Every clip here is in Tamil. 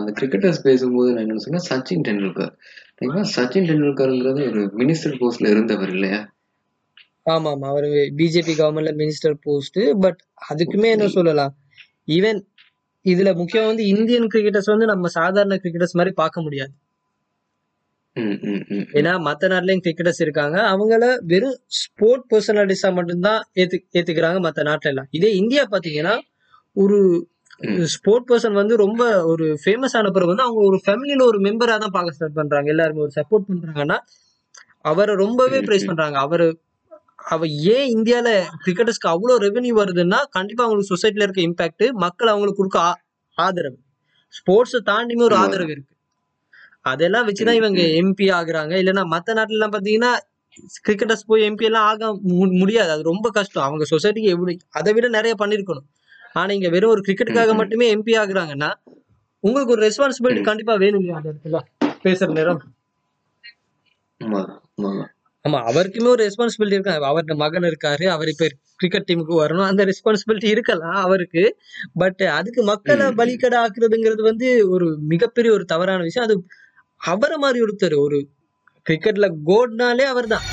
அந்த கிரிக்கெட்டர்ஸ் பேசும்போது நான் என்ன சொன்னேன் சச்சின் டெண்டுல்கர் சரிங்களா சச்சின் டெண்டுல்கர்ங்கிறது ஒரு மினிஸ்டர் போஸ்ட்ல இருந்தவர் இல்லையா ஆமா ஆமா அவரு பிஜேபி கவர்மெண்ட்ல மினிஸ்டர் போஸ்ட் பட் அதுக்குமே என்ன சொல்லலாம் ஈவன் இதுல முக்கியம் வந்து இந்தியன் கிரிக்கெட்டர்ஸ் வந்து நம்ம சாதாரண கிரிக்கெட்டர்ஸ் மாதிரி பார்க்க முடியாது ம், ம், ம், ம். ஏன்னா மத்த நாட்டுலயும் கிரிக்கெட்டர்ஸ் இருக்காங்க அவங்கள வெறும் ஸ்போர்ட் பர்சனாலிட்டிஸா மட்டும்தான் ஏத்து ஏத்துக்கிறாங்க மத்த நாட்டுல எல்லாம் இதே இந்தியா பாத்தீங்கன்னா ஒரு ம். ஸ்போர்ட் பர்சன் வந்து ரொம்ப ஒரு ஃபேமஸ் ஆன பிறகு வந்து அவங்க ஒரு ஃபேமிலியில ஒரு மெம்பரா தான் பார்க்க ஸ்டார்ட் பண்றாங்க எல்லாருமே ஒரு சப்போர்ட் பண்றாங்கன்னா அவரை ரொம்பவே ம், ப்ரைஸ் ம். பண்றாங்க அவரு அவ ஏன் இந்தியால கிரிக்கெட்டர்ஸ்க்கு அவ்வளவு ரெவென்யூ வருதுன்னா கண்டிப்பா அவங்களுக்கு சொசைட்டில இருக்க இம்பாக்ட் மக்கள் அவங்களுக்கு கொடுக்க ஆ- ஆதரவு ஸ்போர்ட்ஸ் தாண்டியுமே ஒரு உண்மைதான். ஆதரவு இருக்கு அதெல்லாம் வச்சுதான் ம், இவங்க ம். எம்பி ஆகுறாங்க இல்லைன்னா மத்த நாட்டுல எல்லாம் பாத்தீங்கன்னா கிரிக்கெட்டர்ஸ் போய் எம்பி எல்லாம் ஆக மு- முடியாது அது ரொம்ப கஷ்டம் அவங்க சொசைட்டிக்கு எப்படி அதை விட நிறைய பண்ணிருக்கணும் ஆனா இங்க வெறும் ஒரு கிரிக்கெட்டுக்காக ம், ம். மட்டுமே எம்பி ஆகுறாங்கன்னா உங்களுக்கு ஒரு ரெஸ்பான்சிபிலிட்டி ம். கண்டிப்பா வேணும் இல்லையா அந்த இடத்துல பேசுற நேரம் உண்மைதான், உண்மைதான். ஆமா அவருக்குமே ஒரு ரெஸ்பான்சிபிலிட்டி இருக்கு அவர்ட்ட மகன் இருக்காரு அவர் இப்ப கிரிக்கெட் டீமுக்கு வரணும் அந்த ரெஸ்பான்சிபிலிட்டி இருக்கலாம் அவருக்கு பட் அதுக்கு மக்களை ம், ம். பலிக்கடை ஆக்குறதுங்கிறது வந்து ஒரு மிகப்பெரிய ஒரு தவறான விஷயம் அது அவரை மாதிரி ஒருத்தர் ஒரு கிரிக்கெட்ல கோட்னாலே அவர்தான்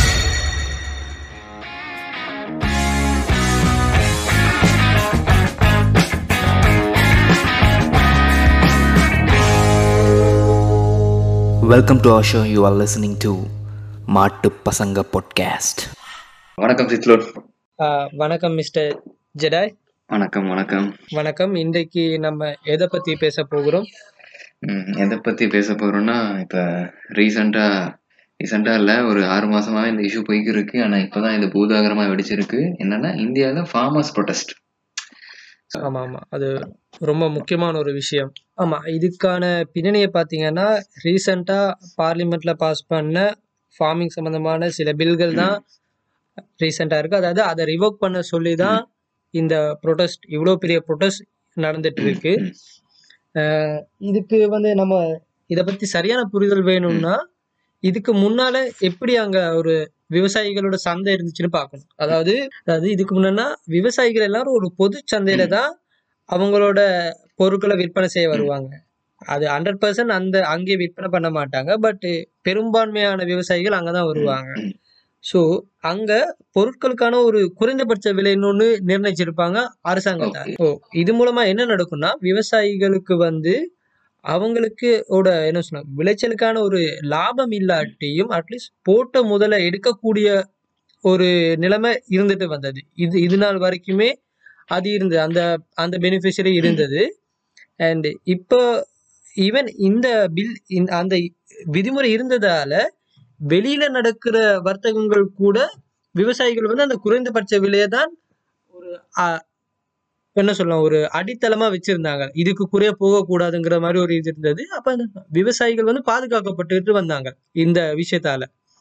Welcome to our show. You are listening to மாட்டு பசங்க பாட்காஸ்ட் வணக்கம் சித்லோட் ஆஹ் வணக்கம் மிஸ்டர் ஜெடாய் வணக்கம் வணக்கம் வணக்கம் இன்றைக்கு நம்ம எதை பத்தி பேச போகிறோம் ம், எதை பத்தி பேச போறோம்னா இப்ப ரீசெண்டா ரீசெண்டா இல்ல ஒரு ஆறு மாசமா இந்த இஷ்யூ போய்க்கு இருக்கு ஆனா இப்பதான் இது பூதாகரமா வெடிச்சிருக்கு என்னன்னா இந்தியால ஃபார்மர்ஸ் ப்ரொடெஸ்ட் ஆமா ஆமா அது ரொம்ப முக்கியமான ஒரு விஷயம் ஆமா இதுக்கான பின்னணியை பாத்தீங்கன்னா ரீசெண்டா பார்லிமெண்ட்ல பாஸ் பண்ண ஃபார்மிங் சம்பந்தமான சில பில்கள் தான் ரீசெண்டா இருக்கு அதாவது அதை ரிவோக் பண்ண சொல்லி தான் இந்த ப்ரொடெஸ்ட் இவ்வளோ பெரிய ப்ரொடெஸ்ட் நடந்துட்டு இருக்கு அஹ் இதுக்கு வந்து நம்ம இத பத்தி சரியான புரிதல் வேணும்னா இதுக்கு முன்னால எப்படி அங்க ஒரு விவசாயிகளோட சந்தை இருந்துச்சுன்னு பார்க்கணும் அதாவது அதாவது இதுக்கு முன்னா விவசாயிகள் எல்லாரும் ஒரு பொது சந்தையில தான் அவங்களோட பொருட்களை விற்பனை செய்ய வருவாங்க அது ஹண்ட்ரட் பர்சன்ட் அந்த அங்கே விற்பனை பண்ண மாட்டாங்க பட் பெரும்பான்மையான விவசாயிகள் அங்கதான் வருவாங்க ஸோ அங்க பொருட்களுக்கான ஒரு குறைந்தபட்ச விலைன்னு ஒண்ணு நிர்ணயிச்சிருப்பாங்க அரசாங்கத்தார் ஓ இது மூலமா என்ன நடக்கும்னா விவசாயிகளுக்கு வந்து அவங்களுக்கு ஓட என்ன சொன்ன விளைச்சலுக்கான ஒரு லாபம் இல்லாட்டியும் அட்லீஸ்ட் போட்ட முதல்ல எடுக்கக்கூடிய ஒரு நிலைமை இருந்துட்டு வந்தது இது இது நாள் வரைக்குமே அது இருந்தது அந்த அந்த பெனிஃபிஷரி இருந்தது அண்ட் இப்போ ஈவன் இந்த பில் அந்த விதிமுறை இருந்ததால வெளியில நடக்கிற வர்த்தகங்கள் கூட விவசாயிகள் வந்து அந்த குறைந்தபட்ச விலையை தான் ஒரு அ- என்ன சொல்லலாம் ஒரு அடித்தளமா வச்சிருந்தாங்க இதுக்கு குறைய போகக்கூடாதுங்கிற மாதிரி ஒரு இது இருந்தது அப்ப அந்த விவசாயிகள் வந்து பாதுகாக்கப்பட்டுட்டு வந்தாங்க இந்த விஷயத்தால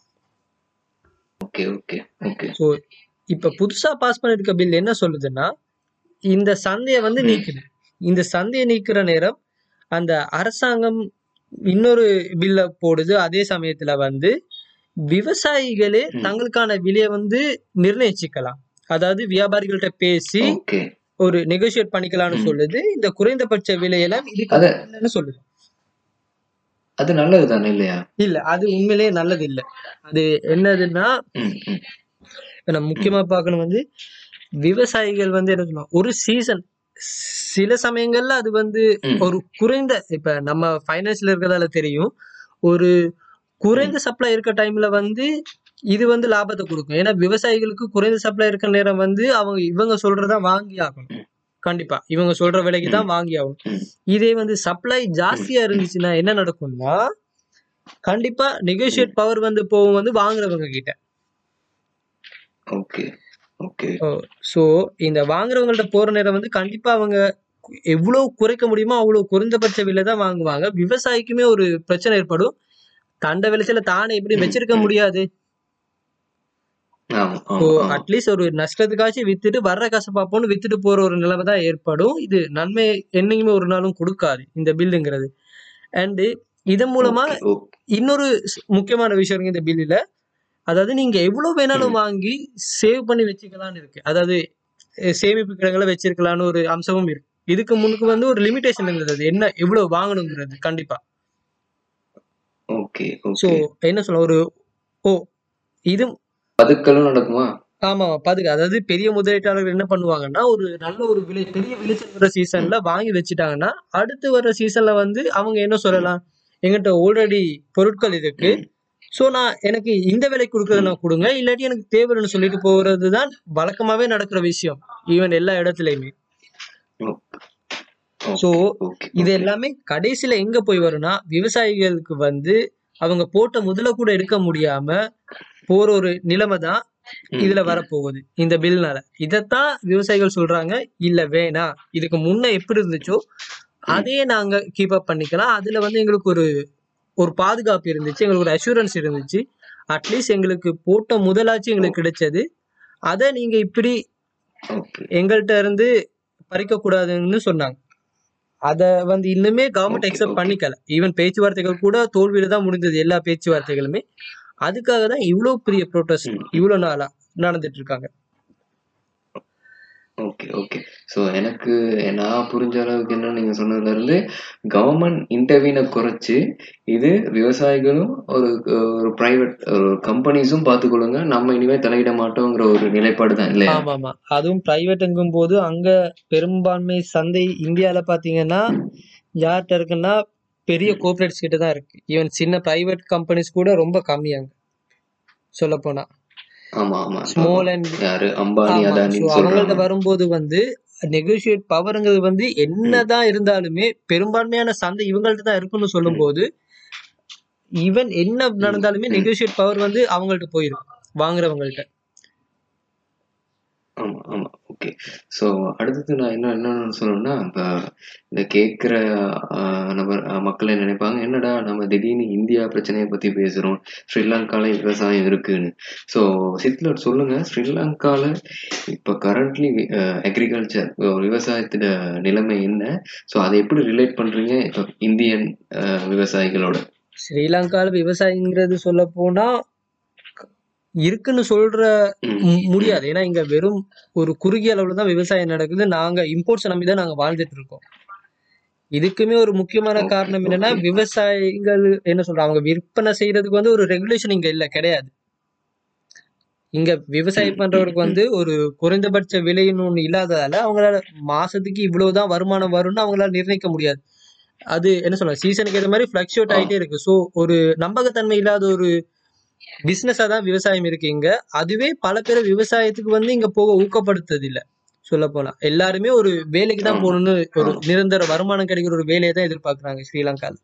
ஓகே ஓகே ஓகே ஸோ இப்ப புதுசா பாஸ் பண்ணிருக்க பில் என்ன சொல்லுதுன்னா இந்த சந்தையை வந்து ம். நீக்குது இந்த சந்தையை நீக்குற நேரம் அந்த அரசாங்கம் இன்னொரு பில்ல போடுது அதே சமயத்துல வந்து விவசாயிகளே ம். தங்களுக்கான விலையை வந்து நிர்ணயிச்சுக்கலாம் அதாவது வியாபாரிகள்ட்ட பேசி ஓகே ஒரு நெகோசியேட் பண்ணிக்கலாம்னு ம். சொல்லுது இந்த குறைந்தபட்ச விலையெல்லாம் இதுக்கு அத- இல்லைன்னு சொல்லுது அது நல்லது தானே இல்லையா இல்ல அது உண்மையிலேயே நல்லது இல்ல அது என்னதுன்னா ம், ம். நம்ம முக்கியமா பார்க்கணும் வந்து விவசாயிகள் வந்து என்ன சொல்லணும் ஒரு சீசன் சில சமயங்கள்ல அது வந்து ம். ஒரு குறைந்த இப்ப நம்ம ஃபைனான்ஸ்ல இருக்கிறதால தெரியும் ஒரு குறைந்த சப்ளை இருக்க டைம்ல வந்து இது வந்து லாபத்தை கொடுக்கும் ஏன்னா விவசாயிகளுக்கு குறைந்த சப்ளை இருக்க நேரம் வந்து அவங்க இவங்க சொல்றதா வாங்கி ஆகணும் கண்டிப்பா இவங்க சொல்ற விலைக்கு தான் வாங்கி ஆகணும் ம். இதே வந்து சப்ளை ஜாஸ்தியா இருந்துச்சுன்னா என்ன நடக்கும்னா கண்டிப்பா நெகோசியேட் பவர் வந்து போகும் வந்து வாங்குறவங்க கிட்ட ஓகே ஓகே ஸோ இந்த வாங்குறவங்கள்ட்ட போற நேரம் வந்து கண்டிப்பா அவங்க கு- எவ்வளவு குறைக்க முடியுமோ அவ்வளவு குறைந்தபட்ச விலை தான் வாங்குவாங்க விவசாயிக்குமே ஒரு பிரச்சனை ஏற்படும் தண்ட விளைச்சல தானே எப்படி ம், வச்சிருக்க ம். முடியாது ஆமா ஸோ ஆமா ஆமா அட்லீஸ்ட் ஒரு நஷ்டத்துக்காச்சும் வித்துட்டு வர்ற காசை பார்ப்போம்னு வித்துட்டு போற ஒரு நிலைமை தான் ஏற்படும் இது நன்மை என்னைக்குமே ஒரு நாளும் கொடுக்காது இந்த பில்லுங்கிறது அண்ட் இதன் மூலமா ஓகே, ஓகே. இன்னொரு ஸ்- முக்கியமான விஷயம் இருக்கு இந்த பில்லுல அதாவது நீங்க எவ்வளவு வேணாலும் வாங்கி சேவ் பண்ணி வச்சுக்கலாம்னு இருக்கு அதாவது அஹ், சேமிப்பு கிடங்களை வச்சிருக்கலாம்னு ஒரு அம்சமும் இருக்கு இதுக்கு முன்னுக்கு வந்து ஒரு லிமிடேஷன் இருந்தது என்ன எவ்வளவு வாங்கணுங்கிறது கண்டிப்பா ஓகே சோ ஓகே என்ன சொல்ல ஒரு ஓ இது பதுக்கலும் நடக்குமா ஆமா பதுக்கு அதாவது பெரிய முதலீட்டாளர்கள் என்ன பண்ணுவாங்கன்னா ஒரு நல்ல ஒரு விளை பெரிய விளைச்சல் வர சீசன்ல வாங்கி வச்சுட்டாங்கன்னா அடுத்து வர சீசன்ல வந்து அவங்க என்ன சொல்லலாம் எங்கிட்ட ஆல்ரெடி பொருட்கள் இருக்கு ம். சோ நான் எனக்கு இந்த விலை கொடுக்கறத நான் கொடுங்க இல்லாட்டி எனக்கு தேவைன்னு சொல்லிட்டு போறது தான் வழக்கமாவே நடக்கிற விஷயம் ஈவன் எல்லா இடத்துலயுமே சோ ஓகே இது எல்லாமே கடைசியில எங்க போய் வரும்னா விவசாயிகளுக்கு வந்து அவங்க போட்ட முதல கூட எடுக்க முடியாம போற ஒரு நிலைமை தான் இதுல வரப்போகுது இந்த பில்னால இதத்தான் விவசாயிகள் சொல்றாங்க இல்ல வேணாம் இதுக்கு முன்ன எப்படி இருந்துச்சோ அதையே நாங்க கீப் அப் பண்ணிக்கலாம் அதுல வந்து எங்களுக்கு ஒரு ஒரு பாதுகாப்பு இருந்துச்சு எங்களுக்கு ஒரு அஷூரன்ஸ் இருந்துச்சு அட்லீஸ்ட் எங்களுக்கு போட்ட முதலாச்சும் எங்களுக்கு கிடைச்சது அதை நீங்க இப்படி ஓகே எங்கள்கிட்ட இருந்து பறிக்க கூடாதுன்னு சொன்னாங்க அத வந்து இன்னுமே கவர்மெண்ட் Okay, அக்செப்ட் okay. பண்ணிக்கல ஈவன் பேச்சுவார்த்தைகள் கூட தோல்வியில தான் முடிந்தது எல்லா பேச்சுவார்த்தைகளுமே அதுக்காக தான் இவ்வளவு பெரிய ப்ரோட்டஸ்ட் ம். இவ்வளவு நாளா நடந்துட்டு இருக்காங்க ஓகே ஓகே ஸோ எனக்கு நான் புரிஞ்ச அளவுக்கு என்ன நீங்க சொன்னதுல இருந்து கவர்மெண்ட் இன்டர்வியூனை குறைச்சு இது விவசாயிகளும் ஒரு ஒரு பிரைவேட் ஒரு கம்பெனிஸும் பார்த்துக்கொள்ளுங்க நம்ம இனிமே தலையிட மாட்டோங்கிற ஒரு நிலைப்பாடு தான் இல்லையா ஆமா ஆமா அதுவும் பிரைவேட்ங்கும் போது அங்க பெரும்பான்மை சந்தை இந்தியால பாத்தீங்கன்னா யார்கிட்ட இருக்குன்னா பெரிய கோஆபரேட்ஸ் கிட்ட தான் இருக்கு ஈவன் சின்ன பிரைவேட் கம்பெனிஸ் கூட ரொம்ப கம்மியாங்க சொல்ல போனா ஆமா ஆமா ஸ்மால் அண்ட் யாரு அம்பானி ஆமா ஸோ அதானின்னு அவங்கள்ட்ட சொல்றாங்க வரும்போது வந்து நெகோசியேட் பவருங்கிறது வந்து என்னதான் இருந்தாலுமே பெரும்பான்மையான சந்தை இவங்கள்ட்ட தான் இருக்குன்னு சொல்லும்போது ஈவன் என்ன நடந்தாலுமே ம். நெகோசியேட் பவர் வந்து அவங்கள்ட்ட போயிடும் வாங்குறவங்கள்ட்ட ஆமா ஆமா ஓகே ஸோ அடுத்தது நான் என்ன என்னன்னு சொல்லணும்னா இப்போ இந்த கேட்குற நம்ம அஹ், மக்கள் என்ன நினைப்பாங்க என்னடா நம்ம திடீர்னு இந்தியா பிரச்சனையை பத்தி பேசுறோம் ஸ்ரீலங்கால விவசாயம் இருக்குன்னு ஸோ சித்லர் சொல்லுங்க ஸ்ரீலங்கால இப்போ கரண்ட்லி அக்ரிகல்ச்சர் விவசாயத்தோட நிலைமை என்ன ஸோ அதை எப்படி ரிலேட் பண்றீங்க இப்போ இந்தியன் அஹ், விவசாயிகளோட ஸ்ரீலங்கால விவசாயங்கிறது சொல்ல போனா இருக்குன்னு சொல்ற ம், மு- முடியாது ஏன்னா இங்க வெறும் ஒரு குறுகிய அளவுல தான் விவசாயம் நடக்குது நாங்க இம்போர்ட்ஸ் நம்பி தான் நாங்க வாழ்ந்துட்டு இருக்கோம் இதுக்குமே ஒரு முக்கியமான ஓகே காரணம் என்னன்னா ஓகே விவசாயிகள் என்ன சொல்றாங்க அவங்க விற்பனை செய்யறதுக்கு வந்து ஒரு ரெகுலேஷன் இங்க இல்ல கிடையாது இங்க விவசாயம் ம் ம் பண்றவருக்கு ம் வந்து ஒரு குறைந்தபட்ச விலைன்னு ஒண்ணு இல்லாததால அவங்களால மாசத்துக்கு இவ்வளவுதான் வருமானம் வரும்னு அவங்களால நிர்ணயிக்க முடியாது அது என்ன சொல்ல சீசனுக்கு ஏற்ற மாதிரி ஃபிளக்சுவேட் ஆ ஆயிட்டே இருக்கு ஸோ ஒரு நம்பகத்தன்மை இல்லாத ஒரு பிசினஸா தான் விவசாயம் இருக்கு இங்க அதுவே பல பேர் விவசாயத்துக்கு வந்து இங்க போக ஊக்கப்படுத்துறது இல்ல சொல்ல போனா எல்லாருமே ஒரு வேலைக்கு தான் ஆமா போகணும்னு ஒரு ஆமா நிரந்தர வருமானம் கிடைக்கிற ஒரு வேலையை தான் எதிர்பார்க்கறாங்க ஸ்ரீலங்கால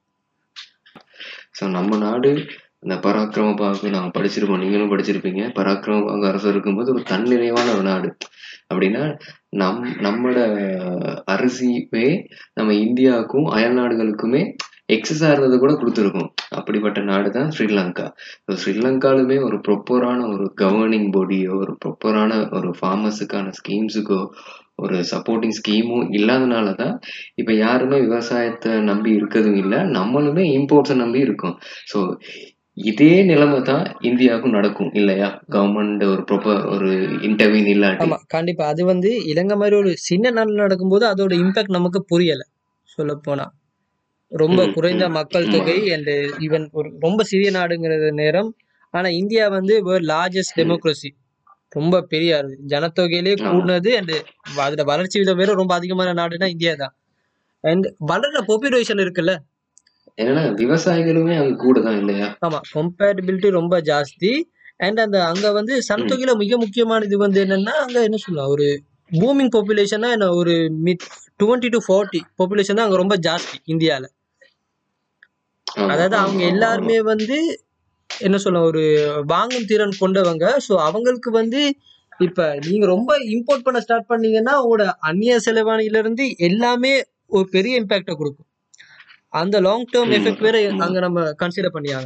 ஸோ நம்ம நாடு இந்த பராக்கிரம பாகு நாங்கள் படிச்சிருப்போம் நீங்களும் படிச்சிருப்பீங்க பராக்கிரம பாகு அரசு இருக்கும்போது ஒரு தன்னிறைவான ஒரு நாடு அப்படின்னா நம் நம்மளோட அரிசியே நம்ம இந்தியாவுக்கும் அயல் நாடுகளுக்குமே எக்ஸஸா இருந்தது கூட கொடுத்துருக்கோம் அப்படிப்பட்ட நாடு தான் ஸ்ரீலங்கா ஸோ ஸ்ரீலங்காலுமே ஒரு ப்ரொப்பரான ஒரு கவர்னிங் பாடியோ ஒரு ப்ரொப்பரான ஒரு ஃபார்மர்ஸுக்கான ஸ்கீம்ஸுக்கோ ஒரு சப்போர்ட்டிங் ஸ்கீமும் இல்லாதனால தான் இப்போ யாருமே விவசாயத்தை நம்பி இருக்கிறதும் இல்லை நம்மளுமே இம்போர்ட்ஸை நம்பி இருக்கோம் ஸோ இதே நிலைமை தான் இந்தியாவுக்கும் நடக்கும் இல்லையா கவர்மெண்ட் ஒரு ப்ராப்பர் ஒரு இன்டர்வியூ இல்லாட்டி ஆமா கண்டிப்பா அது வந்து இலங்கை மாதிரி ஒரு சின்ன நாடுல நடக்கும்போது அதோட இம்பாக்ட் நமக்கு புரியல சொல்ல போனா ரொம்ப ம் குறைந்த ம் மக்கள் ஆமா தொகை அண்ட் ஈவன் ஒரு ரொம்ப சிறிய நாடுங்கிற நேரம் ஆனா இந்தியா வந்து லார்ஜஸ்ட் ம் டெமோக்ரஸி ரொம்ப பெரிய அது. ஜனத்தொகையிலே ஆமா கூடுனது அண்ட் அதுல வளர்ச்சி விதம் வேற ரொம்ப அதிகமான நாடுனா இந்தியா தான் அண்ட் வளர்ற பாப்புலேஷன் இருக்குல்ல ஏன்னா விவசாயிகளுமே அங்க கூட தான் இல்லையா ஆமா கம்பேட்டபிலிட்டி ரொம்ப ஜாஸ்தி அண்ட் அந்த அங்க வந்து ம் சனத்தொகையில மிக முக்கியமான இது வந்து என்னன்னா அங்க என்ன சொல்லலாம் ஒரு பூமிங் பாப்புலேஷனா என்ன ஒரு mid twenty to forty population தான் அங்க ரொம்ப ஜாஸ்தி இந்தியால ஆமா அதாவது ஆமா அவங்க ஆமா ஆமா எல்லாருமே வந்து என்ன சொல்ல ஒரு வாங்கும் திறன் கொண்டவங்க ஸோ அவங்களுக்கு வந்து இப்ப நீங்க ரொம்ப இம்போர்ட் பண்ண ஸ்டார்ட் பண்ணீங்கன்னா உங்களோட அந்நிய செலவாணியில இருந்து எல்லாமே ஒரு பெரிய இம்பாக்டை கொடுக்கும் அந்த லாங் டேர்ம் ம் எஃபெக்ட் வேற ம் அங்க நம்ம கன்சிடர் பண்ணியாங்க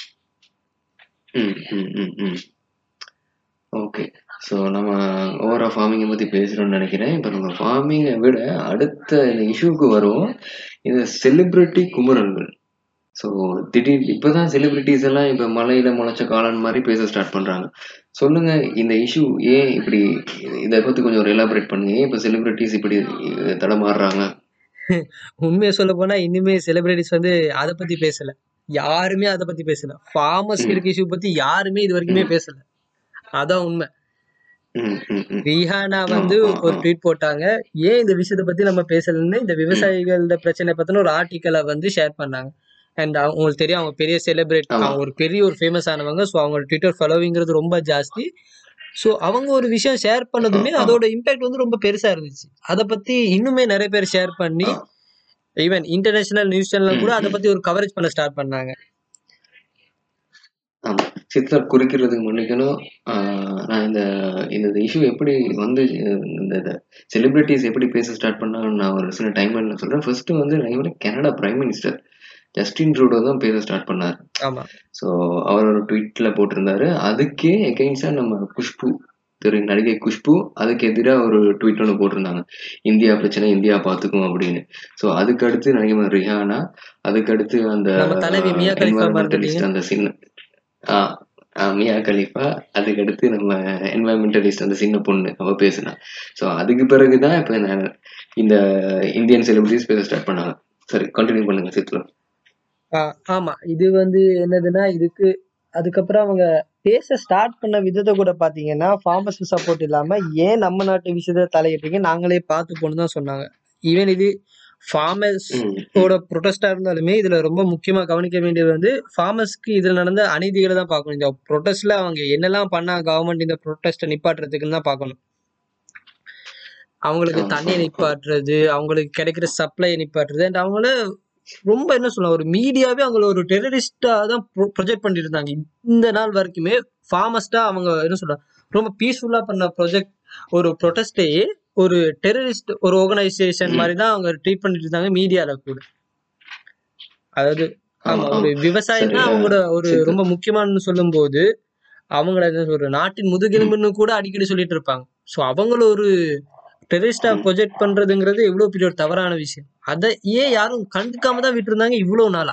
ம் ம் ம் ம் ஓகே ஸோ நம்ம ஓவரா ஃபார்மிங்கை பற்றி பேசுகிறோம்னு நினைக்கிறேன் இப்போ நம்ம ஃபார்மிங்கை விட அடுத்த இந்த இஷ்யூக்கு வரும் இந்த செலிப்ரிட்டி குமுறல்கள் ஸோ திடீர் இப்பதான் செலிபிரிட்டிஸ் எல்லாம் இப்ப மலையில முளைச்ச காளான் மாதிரி பேச ஸ்டார்ட் பண்றாங்க சொல்லுங்க இந்த இஷ்யூ ஏன் இப்படி இதை பத்தி கொஞ்சம் எலாபரேட் பண்ணுங்க ஏன் இப்ப செலிபிரிட்டிஸ் இப்படி அஹ், தடமாறுறாங்க உண்மையை சொல்ல போனா இன்னுமே செலிபிரிட்டிஸ் வந்து அதை பத்தி பேசல யாருமே அதை பத்தி பேசல ஃபார்மஸ் ம். இருக்க இஷ்யூ பத்தி யாருமே இது வரைக்குமே ம். பேசல அதான் உண்மை ம், ம், ம். ரிஹானா ஆ, வந்து ஆ, ஒரு ஆ. ட்வீட் போட்டாங்க ஏன் இந்த விஷயத்தை பத்தி நம்ம பேசலன்னு இந்த விவசாயிகளோட பிரச்சனை பத்தின ஒரு ஆர்டிக்கலை வந்து ஷேர் பண்ணாங்க அண்ட் உங்களுக்கு தெரியும் அவங்க பெரிய செலிபிரேட் ஆமா அவங்க ஒரு பெரிய ஒரு ஃபேமஸ் ஆனவங்க ஸோ அவங்களோட ட்விட்டர் ஃபாலோவிங்கிறது ரொம்ப ஜாஸ்தி ஸோ அவங்க ஒரு விஷயம் ஷேர் ஆ, பண்ணதுமே ஆ, அதோட இம்பாக்ட் வந்து ரொம்ப பெருசா இருந்துச்சு அதை பத்தி இன்னுமே நிறைய பேர் ஷேர் பண்ணி ஆ. ஈவன் இன்டர்நேஷனல் நியூஸ் சேனல் ம், கூட அதை ம். பத்தி ஒரு கவரேஜ் பண்ண ஸ்டார்ட் பண்ணாங்க ஆமா சித்தர் குறிக்கிறதுக்கு மன்னிக்கணும் ஆஹ் நான் இந்த இந்த இஷ்யூ எப்படி வந்து அஹ் இந்த செலிபிரிட்டிஸ் எப்படி பேச ஸ்டார்ட் பண்ணாங்கன்னு நான் ஒரு சில டைம் சொல்றேன் ஃபர்ஸ்ட் வந்து நான் Canada prime minister Justin Trudeau தான் பேச ஸ்டார்ட் பண்ணார் ஆமா ஸோ அவர் ஒரு ட்வீட்ல போட்டிருந்தாரு அதுக்கே எகெயின்ஸ்டா நம்ம குஷ்பு திரு நடிகை குஷ்பு அதுக்கு எதிராக ஒரு ட்வீட் ஒன்று போட்டிருந்தாங்க இந்தியா பிரச்சனை இந்தியா பார்த்துக்கும் அப்படின்னு ஸோ அதுக்கு அடுத்து நடிகை ரிஹானா அதுக்கு அடுத்து அந்த நம்ம தலைவி மியா கலிஃபா என்வாயன்மெண்டலிஸ்ட் மறந்துட்டீங்க அந்த சின்ன ஆ, ஆ, மியா கலிஃபா அதுக்கு அடுத்து நம்ம என்வாயன்மெண்டலிஸ்ட் அந்த சின்ன பொண்ணு அவ பேசுனா ஸோ அதுக்கு பிறகுதான் இப்போ நான் இந்த இந்தியன் செலிபிரிட்டிஸ் பேச ஸ்டார்ட் பண்ணாங்க சரி கண்டினியூ பண்ணுங்க சித்ரா ஆ, ஆமா இது வந்து என்னதுன்னா இதுக்கு அதுக்கப்புறம் அவங்க பேச ஸ்டார்ட் பண்ண விதத்தை கூட பாத்தீங்கன்னா ஃபார்மர்ஸ் சப்போர்ட் இல்லாம ஏன் நம்ம நாட்டு விஷயத்த தலையிட்டீங்க நாங்களே பார்த்து போன்னு தான் சொன்னாங்க ஈவன் இது ஃபார்மர்ஸ் ம் ம் ஓட ப்ரொட்டஸ்டா இருந்தாலுமே இதுல ரொம்ப முக்கியமா கவனிக்க வேண்டியது வந்து ஃபார்மர்ஸ்க்கு இதுல நடந்த அநீதிகளை தான் பார்க்கணும் இந்த ப்ரொட்டஸ்ட்ல அவங்க என்னெல்லாம் பண்ணா கவர்மெண்ட் இந்த ப்ரொட்டஸ்ட்டை நிப்பாட்டுறதுக்குன்னு தான் பார்க்கணும் அவங்களுக்கு ஆமா தண்ணியை ஆமா ஆமா நிப்பாட்டுறது அவங்களுக்கு கிடைக்கிற சப்ளையை நிப்பாட்டுறது அண்ட் அவங்கள ரொம்ப என்ன சொல்லலாம் ஒரு மீடியாவே அவங்கள ஒரு டெரரிஸ்டா தான் ப்ரொஜெக்ட் பண்ணிட்டு இருந்தாங்க இந்த நாள் வரைக்குமே ஃபார்மஸ்டா அவங்க என்ன சொல்றாங்க ரொம்ப பீஸ்ஃபுல்லா பண்ண ப்ரொஜெக்ட் ஒரு ப்ரொட்டஸ்டையே ஒரு டெரரிஸ்ட் ஒரு ஆர்கனைசேஷன் ம் மாதிரி தான் அவங்க ட்ரீட் பண்ணிட்டு இருந்தாங்க மீடியால கூட அதாவது ஆமா ஆமா ஒரு ஆமா விவசாயம் சரி தான் அஹ், அவங்களோட ஒரு சித்து ரொம்ப முக்கியமானு சொல்லும்போது அவங்கள என்ன சொல்ற நாட்டின் ம் முதுகெலும்புன்னு கூட அடிக்கடி சொல்லிட்டு இருப்பாங்க ஸோ அவங்கள ஒரு டெரரிஸ்டா ம் ப்ரொஜெக்ட் பண்றதுங்கிறது எவ்வளவு பெரிய ஒரு தவறான விஷயம் அதை ஏன் யாரும் கண்டுக்காம தான் விட்டுருந்தாங்க இவ்வளவு நாளா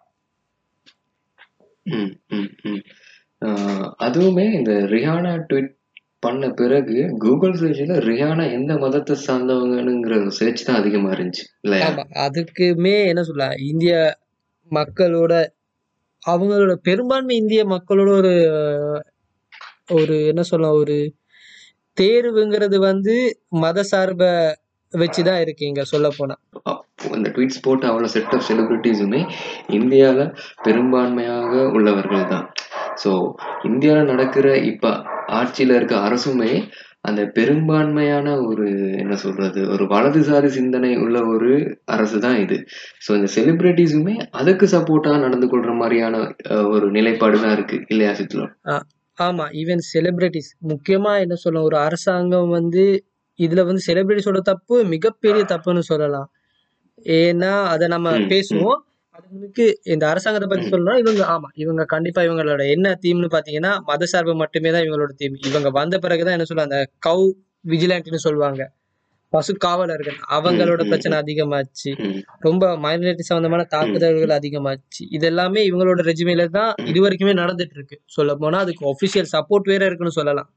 ம் ம் ம் ஆஹ் அதுவுமே இந்த ரிஹானா ட்வீட் பண்ண பிறகு கூகுள் சர்ச்ல ரிஹானா எந்த மதத்தை சார்ந்தவங்கங்கிற சர்ச் தான் அதிகமா இருந்துச்சு இல்லையா ஆமா அதுக்குமே என்ன சொல்ல இந்திய மக்களோட அவங்களோட பெரும்பான்மை இந்திய மக்களோட ஒரு ஒரு என்ன சொல்ல ஒரு தேர்வுங்கிறது வந்து மத சார்பை வச்சுதான் இருக்கு இங்க சொல்ல போனா அப்போ இந்த ட்வீட்ஸ் போட்ட அவ்வளோ செட் ஆஃப் செலிபிரிட்டிஸுமே இந்தியாவில் பெரும்பான்மையாக உள்ளவர்கள் தான் ஸோ இந்தியாவில் நடக்கிற இப்போ ஆட்சியில் இருக்க அரசுமே அந்த பெரும்பான்மையான ஒரு என்ன சொல்றது ஒரு வலதுசாரி சிந்தனை உள்ள ஒரு அரசு தான் இது ஸோ இந்த செலிபிரிட்டிஸுமே அதுக்கு சப்போர்ட்டாக நடந்து கொள்ற மாதிரியான அஹ், ஒரு நிலைப்பாடு தான் இருக்கு இல்லையா சித்லா ஆ- ஆமா ஈவன் செலிபிரிட்டிஸ் முக்கியமா என்ன சொல்ல ஒரு அரசாங்கம் வந்து இதுல வந்து செலிபிரிட்டிஸோட தப்பு மிகப்பெரிய தப்புன்னு சொல்லலாம் ஏன்னா அதை நம்ம ம் ம் பேசுவோம் அதுக்கு இந்த அரசாங்கத்தை பத்தி ம் சொல்லணும் இவங்க ஆமா இவங்க கண்டிப்பா இவங்களோட என்ன தீம்னு பாத்தீங்கன்னா மத சார்பு மட்டுமே தான் இவங்களோட தீம் இவங்க வந்த பிறகுதான் என்ன சொல்லுவாங்க அந்த கவு விஜிலாண்ட்னு சொல்லுவாங்க பசு காவலர்கள் ம் அவங்களோட ம் பிரச்சனை அதிகமாச்சு ம் ரொம்ப மைனாரிட்டி சம்பந்தமான ம் தாக்குதல்கள் அதிகமாச்சு இது எல்லாமே இவங்களோட ரெஜிமையில தான் ம் இது வரைக்குமே நடந்துட்டு இருக்கு சொல்ல போனா அதுக்கு ஒபிஷியல் சப்போர்ட் வேற இருக்குன்னு சொல்லலாம்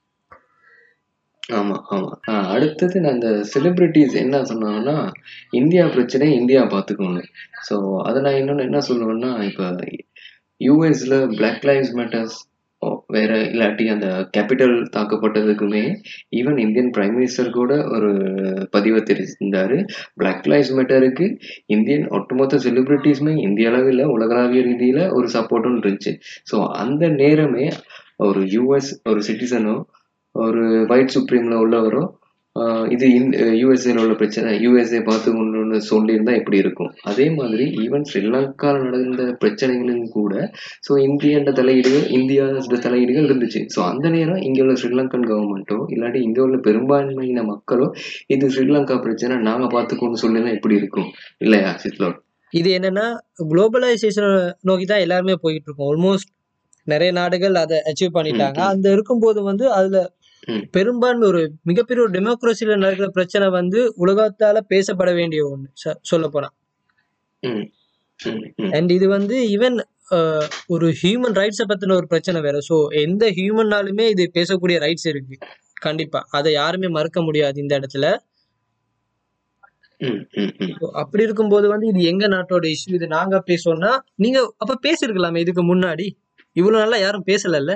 ஆமா ஆமா ஆஹ் அடுத்தது நான் இந்த செலிபிரிட்டிஸ் என்ன சொன்னாங்கன்னா இந்தியா பிரச்சனை இந்தியா பார்த்துக்கணும் ஸோ அதை நான் இன்னொன்று என்ன சொல்லுவேன்னா இப்போ யூஎஸ்ல பிளாக் லைவ்ஸ் மேட்டர்ஸ் வேற இல்லாட்டி அந்த கேபிட்டல் தாக்கப்பட்டதுக்குமே ஈவன் இந்தியன் பிரைம் மினிஸ்டர் கூட ஒரு பதிவை தெரிவிச்சிருந்தாரு பிளாக் லைவ்ஸ் மேட்டருக்கு இந்தியன் ஒட்டுமொத்த செலிபிரிட்டிஸுமே இந்திய அளவில் உலகளாவிய ரீதியில ஒரு சப்போர்ட்டும் இருந்துச்சு ஸோ அந்த நேரமே ஒரு யூஎஸ் ஒரு சிட்டிசனோ ஒரு ஒயிட் சுப்ரீம்ல உள்ளவரும் ஆஹ் இது யூஎஸ்ஏல உள்ள பிரச்சனை யூஎஸ்ஏ பார்த்து கொண்டு சொல்லியிருந்தா எப்படி இருக்கும் அதே மாதிரி ஈவன் ஸ்ரீலங்காவில் நடந்த பிரச்சனைகளும் கூட ஸோ இந்தியன்ற தலையீடுகள் இந்தியா தலையீடுகள் இருந்துச்சு ஸோ அந்த நேரம் இங்கே உள்ள ஸ்ரீலங்கன் கவர்மெண்ட்டோ இல்லாட்டி இங்கே உள்ள பெரும்பான்மையின மக்களோ இது ஸ்ரீலங்கா பிரச்சனை நாங்க பார்த்துக்கோன்னு சொல்லிதான் எப்படி இருக்கும் இல்லையா சித்லோட் இது என்னன்னா குளோபலைசேஷன் நோக்கி தான் எல்லாருமே போயிட்டு இருக்கோம் ஆல்மோஸ்ட் நிறைய நாடுகள் அதை அச்சீவ் ம் பண்ணிட்டாங்க ம் அந்த இருக்கும்போது வந்து அதுல ம் பெரும்பான்மை ஒரு மிகப்பெரிய ஒரு டெமோக்ரஸில நடக்கிற பிரச்சனை வந்து உலகத்தால பேசப்பட வேண்டிய ஒண்ணு சொல்ல போனா ம் ம், ம். அண்ட் இது வந்து ஈவன் ஒரு ஹியூமன் ரைட்ஸை பத்தின ஒரு பிரச்சனை வேற ஸோ எந்த ஹியூமன்னாலுமே இது பேசக்கூடிய ரைட்ஸ் இருக்கு கண்டிப்பா அதை யாருமே மறுக்க முடியாது இந்த இடத்துல ம், ம், ம். So, அப்படி இருக்கும்போது வந்து இது எங்க நாட்டோட இஷ்யூ இது நாங்க பேசோம்னா நீங்க அப்ப பேசிருக்கலாமே இதுக்கு முன்னாடி இவ்வளவு நாளா யாரும் பேசலல்ல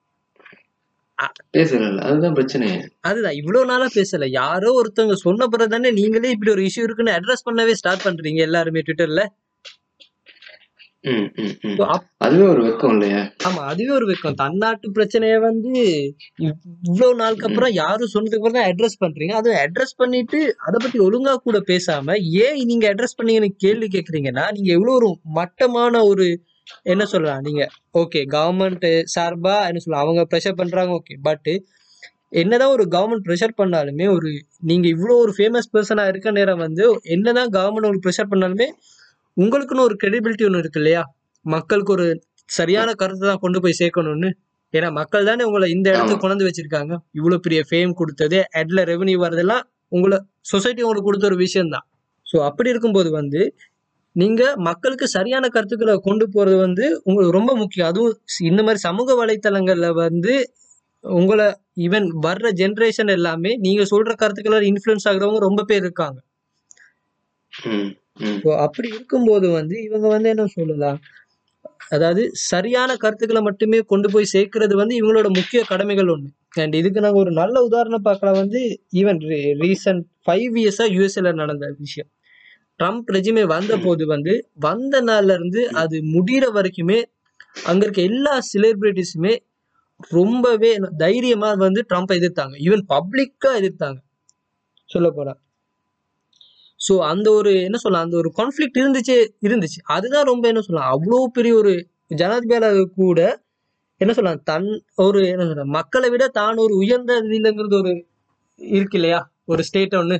பேசல அதுதான் பிரச்சனையே அதுதான் இவ்வளவு நாளா பேசல யாரோ ஒருத்தவங்க சொன்ன பிறகு தானே நீங்களே இப்படி ஒரு இஷ்யூ இருக்குன்னு அட்ரஸ் பண்ணவே ஸ்டார்ட் பண்றீங்க எல்லாருமே ட்விட்டர்ல ம், ம், ம். So, அப்- அதுவே ஒரு வெக்கம் இல்லையா ஆமா அதுவே ஒரு வெக்கம் தன்னாட்டு பிரச்சனைய வந்து இவ்- இவ்வளவு நாளுக்கு அப்புறம் யாரும் சொன்னதுக்கு அப்புறம் தான் அட்ரஸ் பண்றீங்க அதுவும் அட்ரஸ் பண்ணிட்டு அதை பத்தி ஒழுங்கா கூட பேசாம ஏன் நீங்க அட்ரஸ் பண்ணீங்கன்னு கேள்வி கேக்குறீங்கன்னா நீங்க எவ்வளவு ஒரு மட்டமான ஒரு என்ன சொல்லலாம் நீங்க ஓகே கவர்மெண்ட் சார்பா என்ன சொல்லலாம் அவங்க ப்ரெஷர் பண்றாங்க ஓகே பட் என்னதான் ஒரு கவர்மெண்ட் ப்ரெஷர் பண்ணாலுமே ஒரு நீங்க இவ்வளோ ஒரு ஃபேமஸ் பர்சனா இருக்க நேரம் வந்து என்னதான் கவர்மெண்ட் உங்களுக்கு ப்ரெஷர் பண்ணாலுமே உங்களுக்குன்னு ஒரு கிரெடிபிலிட்டி ஒன்று இருக்கு இல்லையா மக்களுக்கு ஒரு சரியான கருத்தை தான் கொண்டு போய் சேர்க்கணும்னு ஏன்னா மக்கள் தானே உங்களை இந்த இடத்துக்கு ஆமா. கொண்டு வந்து வச்சிருக்காங்க இவ்வளவு பெரிய ஃபேம் கொடுத்தது அட்ல ரெவன்யூ வரதெல்லாம் உங்களை சொசைட்டி உங்களுக்கு கொடுத்த ஒரு விஷயம் தான் ஸோ அப்படி இருக்கும்போது வந்து நீங்க மக்களுக்கு சரியான கருத்துக்களை கொண்டு போறது வந்து உங்களுக்கு ரொம்ப முக்கியம் அதுவும் ஸ்- இந்த மாதிரி சமூக வலைத்தளங்கள்ல வந்து உங்களை ஈவன் வர்ற ஜென்ரேஷன் எல்லாமே நீங்க சொல்ற கருத்துக்களை இன்ஃப்ளூயன்ஸ் ஆகுறவங்க ரொம்ப பேர் இருக்காங்க ம், ம். ஸோ அப்படி இருக்கும்போது வந்து இவங்க வந்து என்ன சொல்லலாம் அதாவது சரியான கருத்துக்களை மட்டுமே கொண்டு போய் சேர்க்கிறது வந்து இவங்களோட முக்கிய கடமைகள் ஒன்று அண்ட் இதுக்கு நாங்கள் ஒரு நல்ல உதாரணம் பார்க்கலாம் வந்து ஈவன் ரீசன்ட் ஃபைவ் இயர்ஸா யூஎஸ்ஏல நடந்த விஷயம் ட்ரம்ப் ரெஜிமே வந்த போது வந்து வந்த நாள்ல இருந்து அது முடிகிற வரைக்குமே அங்க இருக்க எல்லா செலிபிரிட்டிஸுமே ரொம்பவே தைரியமா வந்து ட்ரம்ப்பை எதிர்த்தாங்க ஈவன் பப்ளிக்கா எதிர்த்தாங்க சொல்ல போனா ஸோ அந்த ஒரு என்ன சொல்லலாம் அந்த ஒரு கான்ஃப்ளிக்ட் இருந்துச்சு இருந்துச்சு அதுதான் ரொம்ப என்ன சொல்லலாம் அவ்வளோ பெரிய ஒரு ஜனாதிபதியால கூட என்ன சொல்லலாம் தன் ஒரு என்ன சொல்ல மக்களை விட தான் ஒரு உயர்ந்த இதுலங்கிறது ஒரு இருக்கு இல்லையா ஒரு ஸ்டேட் ஒன்று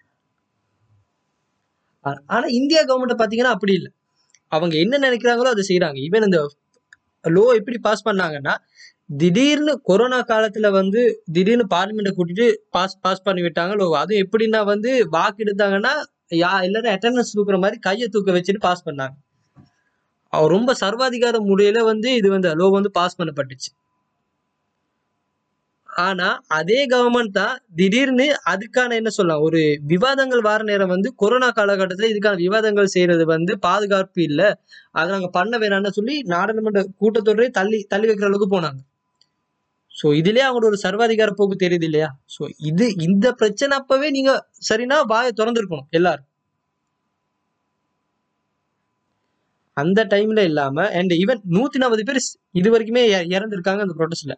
ஆனா இந்தியா கவர்மெண்ட் பாத்தீங்கன்னா அப்படி இல்லை அவங்க என்ன நினைக்கிறாங்களோ அதை செய்யறாங்க ஈவன் இந்த லோ எப்படி பாஸ் பண்ணாங்கன்னா திடீர்னு கொரோனா காலத்துல வந்து திடீர்னு பார்லிமெண்ட்டை கூட்டிட்டு பாஸ் பாஸ் பண்ணி விட்டாங்க லோ அதுவும் எப்படின்னா வந்து வாக்கு எடுத்தாங்கன்னா யா எல்லாரும் அட்டண்டன்ஸ் தூக்குற மாதிரி கையை தூக்க வச்சுட்டு பாஸ் பண்ணாங்க அவர் ரொம்ப சர்வாதிகார முறையில வந்து இது வந்து லோ வந்து பாஸ் பண்ணப்பட்டுச்சு ஆனா அதே கவர்மெண்ட் தான் திடீர்னு அதுக்கான என்ன சொல்லலாம் ஒரு விவாதங்கள் வார நேரம் வந்து கொரோனா காலகட்டத்துல இதுக்கான விவாதங்கள் செய்யறது வந்து பாதுகாப்பு இல்ல அதை நாங்க பண்ண வேணாம்னு சொல்லி நாடாளுமன்ற கூட்டத்தொடரே தள்ளி தள்ளி வைக்கிற அளவுக்கு போனாங்க சோ இதுலயே அவங்களோட ஒரு சர்வாதிகார போக்கு தெரியுது இல்லையா சோ இது இந்த பிரச்சனை அப்பவே நீங்க சரினா வாயை திறந்திருக்கணும் எல்லாரும் அந்த டைம்ல இல்லாம அண்ட் ஈவன் நூத்தி நாற்பது பேர் இது வரைக்குமே இற- இறந்திருக்காங்க அந்த ப்ரொடெஸ்ட்ல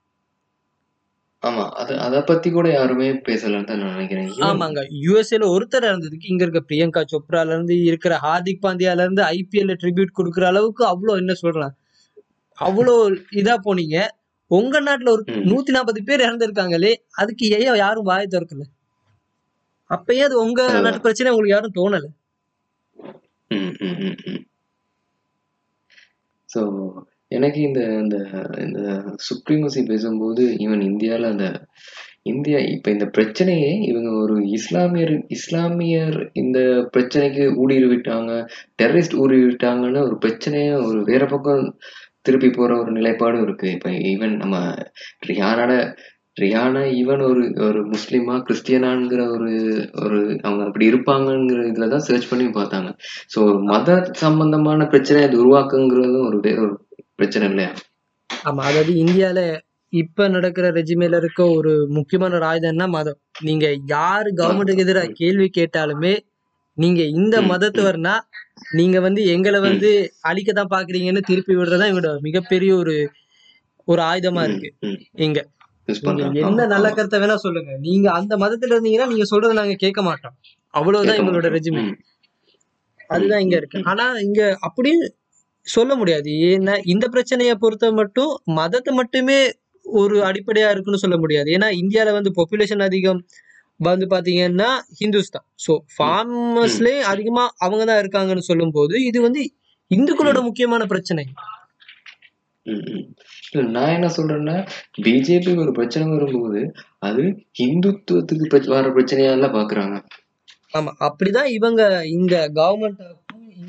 ஆமா அது அத பத்தி கூட யாருமே பேசலன்னு தான் நான் நினைக்கிறேன் ஏன் ஆமாங்க யூஎஸ்ஏல ஒருத்தர் இறந்ததுக்கு இங்க இருக்க பிரியங்கா சோப்ரால இருந்து இருக்கிற ஹார்திக் பாண்டியால இருந்து ஐபிஎல்ல ட்ரிபியூட் கொடுக்குற அளவுக்கு அவ்வளோ என்ன சொல்றேன் அவ்வளோ இதா போனீங்க உங்க நாட்டுல ஒரு ம். நூத்தி நாற்பது பேர் இறந்திருக்காங்களே அதுக்கு ஏன் யாரும் வாயை திறக்கல அப்பயே அது உங்க அதுதான். நாட்டு பிரச்சனை உங்களுக்கு யாரும் தோணல ம், ம், ம், ம். ஸோ எனக்கு இந்த இந்த இந்த சுப்ரீமசி பேசும்போது ஈவன் இந்தியால அந்த இந்தியா இப்ப இந்த பிரச்சனையே இவங்க ஒரு இஸ்லாமியர் இஸ்லாமியர் இந்த பிரச்சனைக்கு ஊடுருவி விட்டாங்க டெரரிஸ்ட் ஊடுருவி விட்டாங்கன்னு ஒரு பிரச்சனையை ஒரு வேற பக்கம் திருப்பி போற ஒரு நிலைப்பாடும் இருக்கு இப்ப ஈவன் நம்ம ரியானான ரியானா ஈவன் ஒரு ஒரு முஸ்லிமா கிறிஸ்டியனாங்கிற ஒரு ஒரு அவங்க அப்படி இருப்பாங்கங்கிற இதுலதான் சர்ச் பண்ணி பார்த்தாங்க ஸோ ஒரு மத சம்பந்தமான பிரச்சனை அது உருவாக்குங்கிறதும் ஒரு வேற ஒரு பிரச்சனை இல்லையா ஆமா அதாவது இந்தியால இப்ப நடக்கிற ரெஜிமேல இருக்க ஒரு முக்கியமான ஒரு ஆயுதம்னா மதம் நீங்க யாரு கவர்மெண்ட்டுக்கு எதிராக கேள்வி கேட்டாலுமே நீங்க இந்த ம், மதத்தவர்னா நீங்க வந்து எங்களை வந்து அழிக்கத்தான் பாக்குறீங்கன்னு திருப்பி விடுறதா இவங்களோட மிகப்பெரிய ஒரு ஒரு ஆயுதமா இருக்கு இங்க யூஸ் நீங்க பண்றாங்க என்ன ஆமா, நல்ல ஆமா. கருத்தை வேணா சொல்லுங்க நீங்க அந்த மதத்துல இருந்தீங்கன்னா நீங்க சொல்றதை நாங்க கேட்க மாட்டோம் அவ்வளவுதான் கேட்க எங்களோட மாட்டோம். ரெஜிமே ம், அதுதான் இங்க ம், இருக்கு ம். ஆனா இங்க அப்படி சொல்ல முடியாது ஏன்னா இந்த பிரச்சனையை பொறுத்த மட்டும் மதத்தை மட்டுமே ஒரு அடிப்படையா இருக்குன்னு சொல்ல முடியாது ஏன்னா இந்தியால வந்து பாப்புலேஷன் அதிகம் வந்து பாத்தீங்கன்னா ஹிந்துஸ் தான் ஸோ ஃபார்மர்ஸ்லயே அதிகமா அவங்க தான் இருக்காங்கன்னு சொல்லும்போது இது வந்து இந்துக்களோட முக்கியமான பிரச்சனை ம், ம். இல்ல, நான் என்ன சொல்றேன்னா பிஜேபி ஒரு பிரச்சனை வரும்போது அது இந்துத்துவத்துக்கு பிரச்ச- வர பிரச்சனையா எல்லாம் பாக்குறாங்க ஆமா அப்படிதான் இவங்க இந்த கவர்மெண்ட்டுக்கும்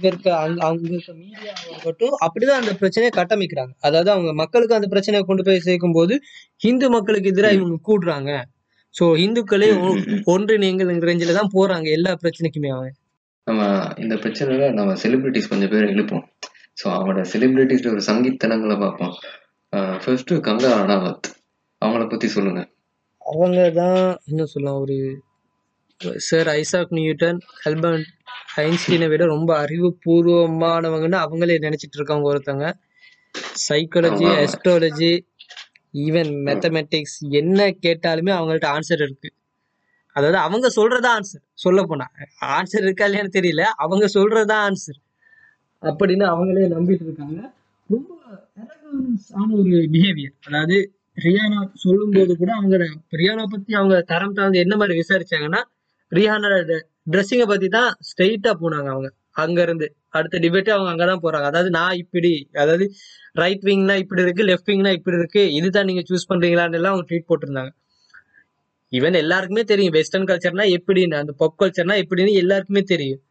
அங்க இருக்க அங்க அங்க இருக்க மீடியாவாகட்டும் அப்படிதான் அந்த பிரச்சனையை கட்டமைக்கிறாங்க அதாவது அவங்க மக்களுக்கு அந்த பிரச்சனையை கொண்டு போய் சேர்க்கும் போது ஹிந்து மக்களுக்கு எதிராக ம். இவங்க கூடுறாங்க சோ இந்துக்களே ம், ஒ- ம், ம். ஒன்றிணைங்கிற ரேஞ்சில தான் போறாங்க எல்லா பிரச்சனைக்குமே அவங்க நம்ம இந்த பிரச்சனையில நம்ம செலிபிரிட்டிஸ் கொஞ்சம் பேர் எழுப்போம் ஸோ அவங்களோட செலிபிரிட்டிஸ்ல ஒரு சங்கீத்தனங்களை பார்ப்போம் ஃபர்ஸ்ட் கங்கா ரணாவத் அவங்கள பத்தி சொல்லுங்க அவங்க தான் என்ன சொல்லலாம் ஒரு சார் ஐசாக் நியூட்டன் அல்பர்ட் ஐன்ஸ்டீனை விட ரொம்ப அறிவுபூர்வமானவங்கன்னு அவங்களே நினைச்சிட்டு இருக்காங்க ஒருத்தங்க சைக்காலஜி ஆமா. அஸ்ட்ராலஜி ஈவன் மேத்தமெட்டிக்ஸ் என்ன கேட்டாலுமே அவங்கள்ட்ட ஆன்சர் இருக்கு அதாவது அவங்க சொல்றதா ஆன்சர் சொல்ல போனா ஆன்சர் இருக்கா இல்லையான்னு தெரியல அவங்க சொல்றதா ஆன்சர் அப்படின்னு அவங்களே நம்பிட்டு இருக்காங்க ரொம்ப arrogance ஆன ஒரு பிஹேவியர் அதாவது ரியானா சொல்லும்போது கூட அவங்க ரியானா பத்தி அவங்க தரம் தாழ்ந்து என்ன மாதிரி விசாரிச்சாங்கன்னா ரியானோட ட்ரெஸ்ஸிங்கை பத்தி தான் ஸ்ட்ரெயிட்டா போனாங்க அவங்க அங்க இருந்து அடுத்த டிபேட்டே அவங்க அங்கதான் போறாங்க அதாவது நான் இப்படி அதாவது ரைட் விங்னா இப்படி இருக்கு லெஃப்ட் விங்னா இப்படி இருக்கு இதுதான் நீங்க சூஸ் பண்றீங்களான்னு எல்லாம் அவங்க ட்வீட் போட்டிருந்தாங்க ஈவன் எல்லாருக்குமே தெரியும் வெஸ்டர்ன் கல்ச்சர்னா எப்படின்னு அந்த பாப் கல்ச்சர்னா எப்படின்னு எல்லாருக்குமே தெரியும்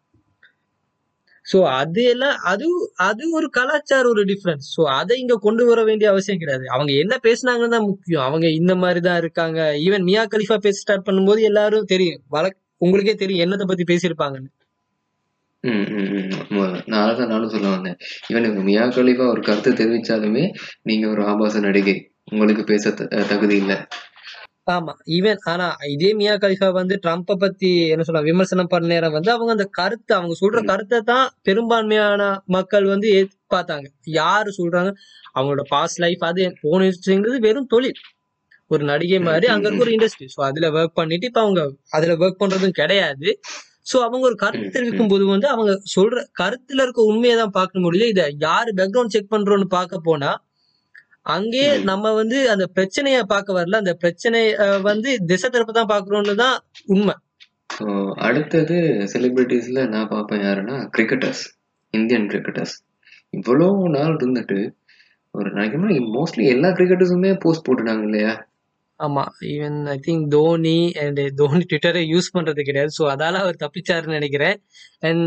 சோ அது எல்லாம் அது அது ஒரு கலாச்சார ஒரு டிஃபரன்ஸ் சோ அதை இங்க கொண்டு வர வேண்டிய அவசியம் கிடையாது அவங்க என்ன பேசுனாங்கன்னு தான் முக்கியம் அவங்க இந்த மாதிரி தான் இருக்காங்க ஈவன் மியா கலிஃபா பேச ஸ்டார்ட் பண்ணும்போது எல்லாரும் தெரியும் வழக் உங்களுக்கே தெரியும் என்னத்தை பத்தி பேசியிருப்பாங்கன்னு ம், ம், ம். ஆமா. நான் அதான் நானும் சொல்ல வந்தேன் ஈவன் இவங்க மியா கலிஃபா ஒரு கருத்து தெரிவிச்சாலுமே நீங்க ஒரு ஆபாச நடிகை உங்களுக்கு பேச த- தகுதி இல்ல ஆமா ஈவன் ஆனா இதே மியா கலிஃபா வந்து ட்ரம்ப்பை பத்தி என்ன சொல்ல விமர்சனம் பண்ண நேரம் வந்து அவங்க அந்த கருத்தை அவங்க சொல்ற ம். கருத்தை தான் பெரும்பான்மையான மக்கள் வந்து ஏத்து பார்த்தாங்க யாரு சொல்றாங்க அவங்களோட பாஸ்ட் லைஃப் அது போனதுங்கிறது வெறும் தொழில் ஒரு நடிகை ம், மாதிரி ம், அங்க இருக்க ம். ஒரு இண்டஸ்ட்ரி ஸோ அதுல ஒர்க் பண்ணிட்டு இப்ப அவங்க அதுல ஒர்க் பண்றதும் கிடையாது ஸோ அவங்க ஒரு கருத்து ம், ம். தெரிவிக்கும் போது வந்து அவங்க சொல்ற கருத்துல இருக்க உண்மையை தான் பார்க்க முடியும் இதை யாரு பேக்ரவுண்ட் செக் பண்றோம்னு பார்க்க போனா அங்கே ம். நம்ம வந்து அந்த பிரச்சனைய பார்க்க வரல அந்த பிரச்சனை வந்து திசை திருப்ப தான் பாக்குறோம்னு தான் உண்மை ஸோ அடுத்தது செலிபிரிட்டிஸ்ல நான் பார்ப்பேன் யாருன்னா கிரிக்கெட்டர்ஸ் இந்தியன் கிரிக்கெட்டர்ஸ் இவ்வளோ நாள் இருந்துட்டு ஒரு நினைக்கிறேன் மோஸ்ட்லி எல்லா கிரிக்கெட்டர்ஸுமே போஸ்ட் போட்டுட்டாங்க இல்லையா ஆமா even I think Dhoni and Dhoni ட்விட்டரை யூஸ் பண்றது கிடையாது ஸோ அதால அவர் தப்பிச்சாருன்னு நினைக்கிறேன் அண்ட்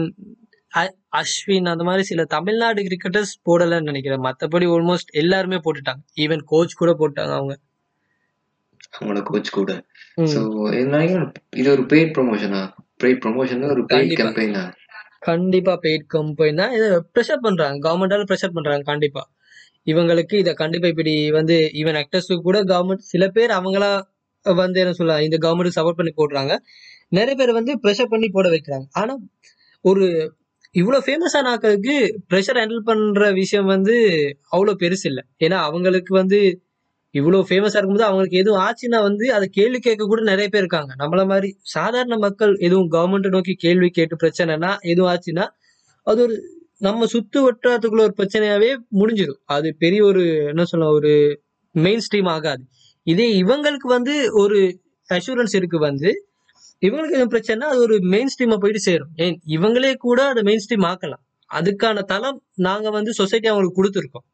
அஸ்வின் அந்த மாதிரி சில தமிழ்நாடு கிரிக்கெட்டர்ஸ் போடலன்னு நினைக்கிறேன் மற்றபடி ஆல்மோஸ்ட் எல்லாருமே போட்டுட்டாங்க ஈவன் கோச் கூட போட்டாங்க அவங்க அவங்களோட கோச் கூட ம், ஸோ நினைக்கிறேன் இது ஒரு பெய்ட் ப்ரொமோஷனா பெய்ட் ப்ரொமோஷன் ஒரு பெய்ட் கண்டிப்பா கேம்பெயினா கண்டிப்பா பெய்ட் கம்பெனி தான் இதை ப்ரெஷர் பண்றாங்க கவர்மெண்டால ப்ரெஷர் பண்றாங்க கண்டிப்பா இவங்களுக்கு இதை கண்டிப்பா இப்படி வந்து ஈவன் ஆக்டர்ஸுக்கு கூட கவர்மெண்ட் சில பேர் அவங்களா வந்து என்ன சொல்ல இந்த கவர்மெண்ட்டுக்கு சப்போர்ட் பண்ணி போடுறாங்க நிறைய பேர் வந்து ப்ரெஷர் பண்ணி போட வைக்கிறாங்க ஆனா ஒரு இவ்வளவு ஃபேமஸான ஆட்களுக்கு ப்ரெஷர் ஹேண்டில் பண்ற விஷயம் வந்து அவ்வளவு பெருசு இல்லை ஏன்னா அவங்களுக்கு வந்து இவ்வளவு ஃபேமஸா இருக்கும்போது அவங்களுக்கு எதுவும் ஆச்சுன்னா வந்து அதை கேள்வி கேட்க கூட நிறைய பேர் இருக்காங்க நம்மள மாதிரி சாதாரண மக்கள் எதுவும் கவர்மெண்ட் நோக்கி கேள்வி கேட்டு பிரச்சனைனா எதுவும் ஆச்சுன்னா அது ஒரு நம்ம சுத்து வட்டாரத்துக்குள்ள ஒரு பிரச்சனையாவே முடிஞ்சிடும் அது பெரிய ஒரு என்ன சொல்ல ஒரு மெயின் ஸ்ட்ரீம் ஆகாது இதே இவங்களுக்கு வந்து ஒரு அஷூரன்ஸ் இருக்கு வந்து இவங்களுக்கு எதுவும் பிரச்சனை அது ஒரு மெயின் ஸ்ட்ரீமா போயிட்டு சேரும் ஏன் இவங்களே கூட அதை மெயின் ஸ்ட்ரீம் ஆக்கலாம் அதுக்கான தளம் நாங்க வந்து சொசைட்டி அவங்களுக்கு கொடுத்துருக்கோம்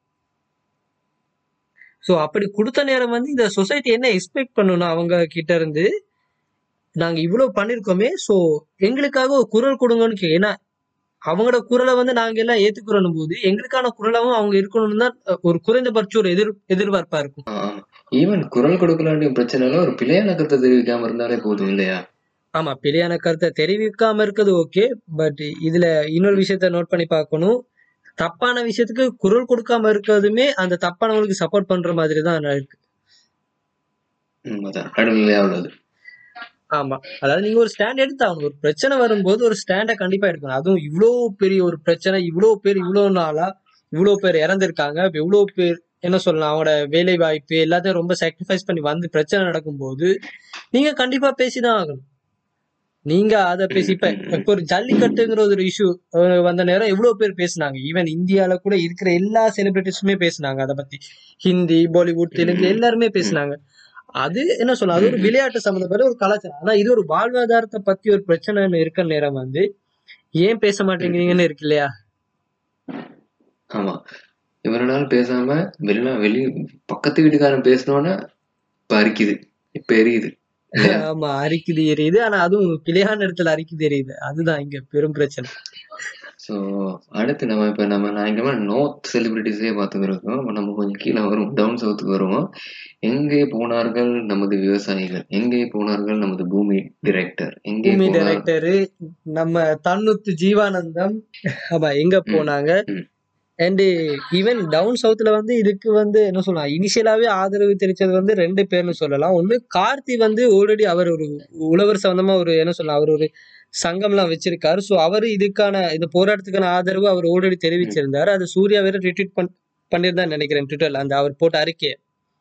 ஸோ அப்படி கொடுத்த நேரம் வந்து இந்த சொசைட்டி என்ன எக்ஸ்பெக்ட் பண்ணணும் அவங்க கிட்ட இருந்து நாங்க இவ்வளவு பண்ணிருக்கோமே ஸோ எங்களுக்காக ஒரு குரல் கொடுங்கன்னு கே ஏன்னா அவங்களோட குரலை வந்து நாங்க எல்லாம் ஏத்துக்கிறோம் போது எங்களுக்கான குரலாவும் அவங்க இருக்கணும்னு தான் அஹ், ஒரு குறைந்தபட்ச ஒரு எதிர் எதிர்பார்ப்பா இருக்கும் ஆமா ஈவன் குரல் கொடுக்கலாண்டிய பிரச்சனை இல்ல ஒரு பிழையான கருத்தை தெரிவிக்காம இருந்தாலே போதும் இல்லையா ஆமா பிழையான கருத்தை தெரிவிக்காம இருக்கிறது ஓகே பட் இதுல இன்னொரு விஷயத்த நோட் பண்ணி பார்க்கணும் தப்பான விஷயத்துக்கு குரல் கொடுக்காம இருக்கிறதுமே அந்த தப்பானவங்களுக்கு சப்போர்ட் பண்ற மாதிரி தான் இருக்கு உண்மைதான் நடுநிலையா உள்ளது ஆமா அதாவது நீங்க ஒரு ஸ்டாண்ட் எடுத்தாகணும் ஒரு பிரச்சனை வரும்போது ஒரு ஸ்டாண்டை கண்டிப்பா எடுக்கணும் அதுவும் இவ்வளோ பெரிய ஒரு பிரச்சனை இவ்வளோ பேர் இவ்வளோ நாளா இவ்வளோ பேர் இறந்திருக்காங்க இப்ப இவ்வளோ பேர் என்ன சொல்லலாம் அவங்களோட வேலை வாய்ப்பு எல்லாத்தையும் ரொம்ப சாக்ரிஃபைஸ் பண்ணி வந்து பிரச்சனை நடக்கும்போது நீங்க கண்டிப்பா பேசிதான் ஆகணும் நீங்க அதை பேசி இப்ப இப்ப ஒரு ஜல்லிக்கட்டுங்கிற ஒரு இஷ்யூ வந்த நேரம் எவ்வளவு பேர் பேசுனாங்க ஈவன் இந்தியால கூட இருக்கிற எல்லா செலிபிரிட்டிஸுமே பேசுனாங்க அதை பத்தி ஹிந்தி பாலிவுட் தெலுங்கு எல்லாருமே பேசுனாங்க அது என்ன சொல்ல அது ஒரு விளையாட்டு சம்பந்தப்பட்ட ஒரு கலாச்சாரம் ஆனா இது ஒரு வாழ்வாதாரத்தை பத்தி ஒரு பிரச்சனைன்னு இருக்கிற நேரம் வந்து ஏன் பேச மாட்டேங்கிறீங்கன்னு இருக்கு இல்லையா ஆமா இவ்வளவு நாள் பேசாம வெளிநா வெளி பக்கத்து வீட்டுக்காரன் பேசினோன்னா இப்ப அரிக்குது இப்ப எரியுது இல்லையா ஆமா அரிக்குது எரியுது ஆனா அதுவும் பிழையான இடத்துல அரிக்குது எரியுது அதுதான் இங்க பெரும் பிரச்சனை ஸோ அடுத்து நம்ம இப்போ நம்ம நான் இங்கே நார்த் செலிபிரிட்டிஸே பார்த்துருக்கோம் இப்போ நம்ம கொஞ்சம் கீழே வரும் டவுன் சவுத்துக்கு வருவோம் எங்கே போனார்கள் நமது விவசாயிகள் எங்கே போனார்கள் நமது பூமி டிரெக்டர் எங்கே பூமி போனார் டைரக்டரு நம்ம தன்னுத்து ஜீவானந்தம் ஆமா எங்க ம், போனாங்க ம், அண்ட் ஈவன் டவுன் சவுத்ல வந்து இதுக்கு வந்து என்ன சொல்லலாம் இனிஷியலாவே ஆதரவு தெரிவிச்சது வந்து ரெண்டு பேர்னு சொல்லலாம் ஒண்ணு கார்த்தி வந்து ஆல்ரெடி அவர் ஒரு உழவர் சம்பந்தமா ஒரு என்ன சொல்லலாம் அவர் ஒரு சங்கம்லாம் வச்சிருக்காரு ஸோ அவர் இதுக்கான இந்த போராட்டத்துக்கான ஆதரவு அவர் ஆல்ரெடி ம், தெரிவிச்சிருந்தாரு அது சூர்யா வேற ரிட்வீட் பண் பண்ணியிருந்தான்னு நினைக்கிறேன் ட்விட்டர்ல அந்த அவர் போட்ட அறிக்கையை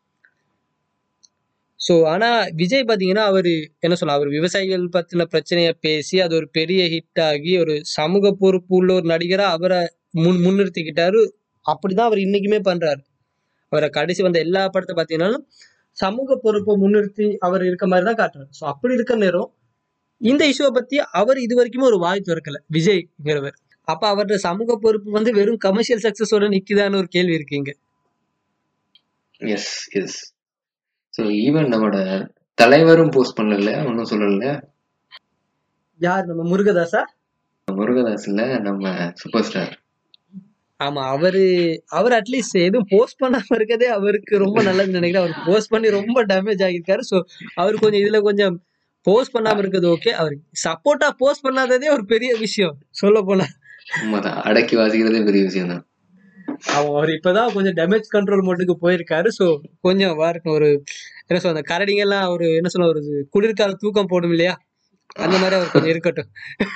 ஸோ ஆனா விஜய் பாத்தீங்கன்னா அவரு என்ன சொல்லலாம் அவர் விவசாயிகள் பத்தின பிரச்சனைய பேசி அது ஒரு பெரிய ஹிட் ஆகி ஒரு சமூக பொறுப்பு உள்ள ஒரு நடிகரா அவரை முன் முன்னிறுத்திக்கிட்டாரு அப்படிதான் அவர் இன்னைக்குமே பண்றாரு அவரை கடைசி வந்த எல்லா படத்தை பார்த்தீங்கன்னாலும் சமூக பொறுப்பை முன்னிறுத்தி அவர் இருக்க மாதிரி தான் காட்டுறாரு ஸோ அப்படி இருக்க நேரம் இந்த இஷ்யூவை பத்தி அவர் இது வரைக்குமே ஒரு வாய் திறக்கல விஜய்ங்கிறவர் அப்ப அவரோட சமூக பொறுப்பு வந்து வெறும் கமர்ஷியல் சக்சஸோட நிக்குதான்னு ஒரு கேள்வி இருக்கு இங்க எஸ் எஸ் ஸோ ஈவன் நம்மளோட தலைவரும் போஸ்ட் பண்ணல ஒன்றும் சொல்லல யார் நம்ம முருகதாஸா முருகதாஸ் இல்ல நம்ம சூப்பர் ஸ்டார் ஆமா அவரு அவர் அட்லீஸ்ட் எதுவும் போஸ்ட் பண்ணாம இருக்கதே அவருக்கு ரொம்ப நல்லதுன்னு நினைக்கிறேன் அவர் போஸ்ட் பண்ணி ரொம்ப டேமேஜ் ஆகியிருக்காரு ஸோ அவர் கொஞ்சம் இதுல கொஞ்சம் போஸ்ட் பண்ணாம இருக்கிறது ஓகே அவர் சப்போர்ட்டா போஸ்ட் பண்ணாததே ஒரு பெரிய விஷயம் சொல்ல போனா உண்மைதான் அடக்கி வாசிக்கிறதே பெரிய விஷயம் தான் அவன் அவர் இப்பதான் கொஞ்சம் டேமேஜ் கண்ட்ரோல் மோட்டுக்கு போயிருக்காரு ஸோ கொஞ்சம் வாருக்கு ஒரு என்ன சொல்ல அந்த கரடிங்க எல்லாம் ஒரு என்ன சொல்ல ஒரு குளிர்கால தூக்கம் போடும் இல்லையா அந்த மாதிரி அவர் கொஞ்சம் இருக்கட்டும்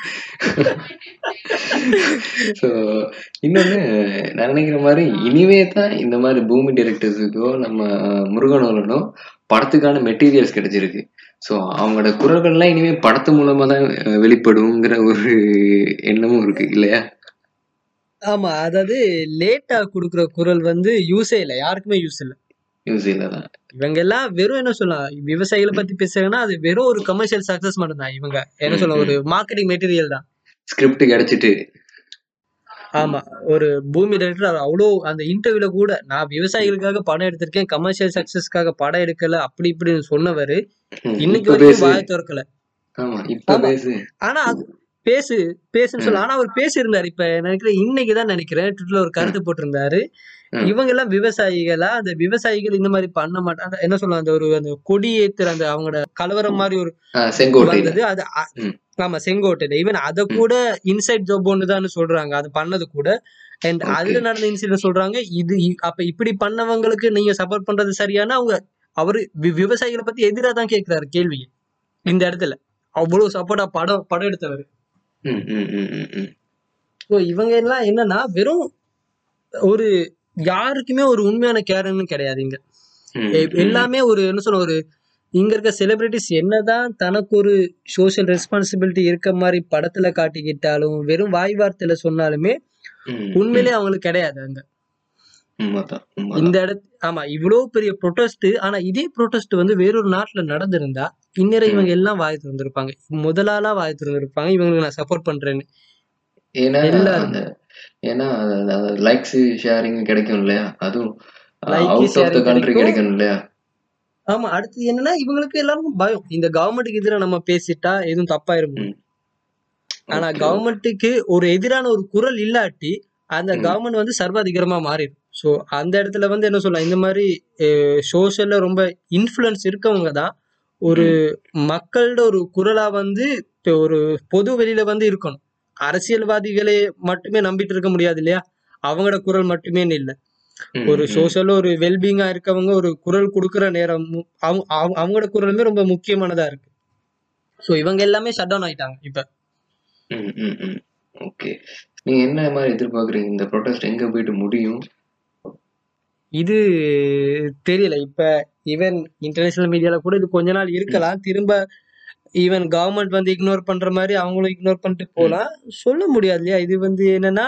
ஸோ இன்னொன்னு நான் நினைக்கிற மாதிரி இனிமே தான் இந்த மாதிரி பூமி டைரக்டர்ஸுக்கோ நம்ம முருகனோலனோ படத்துக்கான மெட்டீரியல்ஸ் கிடைச்சிருக்கு ஸோ அவங்களோட குரல்கள்லாம் இனிமே படத்து மூலமா தான் அஹ், வெளிப்படுங்கிற ஒரு எண்ணமும் இருக்கு இல்லையா ஆமா அதாவது லேட்டா கொடுக்குற குரல் வந்து யூஸே இல்லை யாருக்குமே யூஸ் இல்லை நியூசில தான் இவங்க எல்லாம் வெறும் என்ன சொல்லலாம் விவசாயிகளை பத்தி பேசுறாங்கன்னா அது வெறும் ஒரு கமர்ஷியல் சக்சஸ் மட்டும்தான் இவங்க என்ன ம், சொல்ல ம். ஒரு மார்க்கெட்டிங் மெட்டீரியல் தான் ஸ்கிரிப்ட் கிடைச்சிட்டு ஆமா ஒரு பூமி டைரக்டர் அவ்வளோ அந்த இன்டர்வியூல கூட நான் விவசாயிகளுக்காக படம் எடுத்திருக்கேன் கமர்ஷியல் சக்சஸ்க்காக படம் எடுக்கல அப்படி இப்படின்னு சொன்னவரு ம், இன்னைக்கு இப்ப வரைக்கும் பேசு வாய திறக்கல ஆமா இப்ப ஆமா பேசு ஆனா அது பேசு பேசுன்னு ம், சொல்ல ஆனா அவர் பேசியிருந்தாரு இப்ப நினைக்கிறேன் இன்னைக்கு தான் நினைக்கிறேன் ட்விட்டர்ல ஒரு ம், கருத்து போட்டிருந்தாரு ம், இவங்க எல்லாம் விவசாயிகளா அந்த விவசாயிகள் இந்த மாதிரி பண்ண மாட்டாங்க என்ன சொல்லலாம் அந்த ஒரு அந்த கொடி ஏத்துற அந்த அவங்களோட கலவரம் மாதிரி ஒரு ஆ, செங்கோட்டையில வந்தது அது அ- ம், ஆமா செங்கோட்டையில ஈவன் அத ம், கூட இன்சைட் ஜாப் ஒண்ணுதான் சொல்றாங்க அது பண்ணது கூட அண்ட் ஓகே அதுல நடந்த இன்சிடென்ட் சொல்றாங்க இது இ- அப்ப இப்படி பண்ணவங்களுக்கு நீங்க சப்போர்ட் பண்றது சரியான அவங்க அவரு வி- விவசாயிகளை பத்தி எதிரா தான் கேக்குறாரு கேள்வி இந்த இடத்துல அவ்வளவு சப்போர்ட்டா படம் படம் எடுத்தவர் ம், ம், ம், ம், ம், ஸோ இவங்க எல்லாம் என்னன்னா வெறும் ஒரு யாருக்குமே ஒரு உண்மையான கேரன்னு கிடையாது இங்க ம், எ- ம், எல்லாமே ஒரு என்ன சொல்ல ஒரு இங்க இருக்க செலிபிரிட்டிஸ் என்னதான் தனக்கு ஒரு சோஷியல் ரெஸ்பான்சிபிலிட்டி இருக்க மாதிரி படத்துல காட்டிக்கிட்டாலும் வெறும் வாய் வார்த்தையில சொன்னாலுமே ம், ம். உண்மையிலே அவங்களுக்கு கிடையாது அங்க உண்மைதான் இந்த உண்மைதான் இடத்து ஆமா இவ்வளவு பெரிய ப்ரொட்டஸ்ட் ஆனா இதே ப்ரொட்டஸ்ட் வந்து வேறொரு நாட்டுல நடந்திருந்தா இந்நேரம் ம். இவங்க எல்லாம் வாய் திறந்திருப்பாங்க முதலாளா வாய் திறந்திருப்பாங்க இவங்களுக்கு நான் சப்போர்ட் பண்றேன்னு ஏன்னா எல்லாரும் அந்த ஏன்னா லைக்ஸ் ஷேரிங் கிடைக்கும் இல்லையா அதுவும் like out of the sharing country கிடைக்கும் கிடைக்கும் இல்லையா ஆமா அடுத்து என்னன்னா இவங்களுக்கு எல்லாருக்கும் பயம் இந்த கவர்மெண்ட்டுக்கு எதிராக நம்ம பேசிட்டா எதுவும் தப்பாயிருமோ ம் ஆனா ஓகே ஓகே கவர்மெண்ட்டுக்கு ஒரு எதிரான ஒரு குரல் இல்லாட்டி அந்த ம் கவர்மெண்ட் வந்து சர்வாதிகாரமா மாறிடும் ஸோ அந்த இடத்துல வந்து என்ன சொல்லலாம் இந்த மாதிரி சோஷியல்ல ரொம்ப இன்ஃப்ளூயன்ஸ் இருக்கவங்க தான் ஒரு ம் மக்களோட ஒரு குரலா வந்து இப்ப ஒரு பொது வெளியில வந்து இருக்கணும் அரசியல்வாதிகளை மட்டுமே நம்பிட்டு இருக்க முடியாது இல்லையா அவங்களோட குரல் மட்டுமே இல்லை ம் ஒரு ம் சோஷியலா ஒரு வெல்பீங்கா இருக்கவங்க ஒரு குரல் கொடுக்குற நேரம் மு- அவங்க அவங்க- அவங்களோட குரலுமே ரொம்ப முக்கியமானதா இருக்கு ஸோ இவங்க எல்லாமே ஷட் டவுன் ஆயிட்டாங்க இப்ப ம் ம் ம் ஓகே நீங்க என்ன மாதிரி எதிர்பார்க்குறீங்க இந்த ப்ரொடெஸ்ட் எங்க போயிட்டு முடியும் இது தெரியல இப்ப ஈவன் இன்டர்நேஷனல் மீடியால கூட இது கொஞ்ச நாள் ம் இருக்கலாம் திரும்ப ஈவன் கவர்மெண்ட் வந்து இக்னோர் பண்ற மாதிரி அவங்களும் இக்னோர் பண்ணிட்டு ம் போலாம் சொல்ல முடியாது இல்லையா இது வந்து என்னன்னா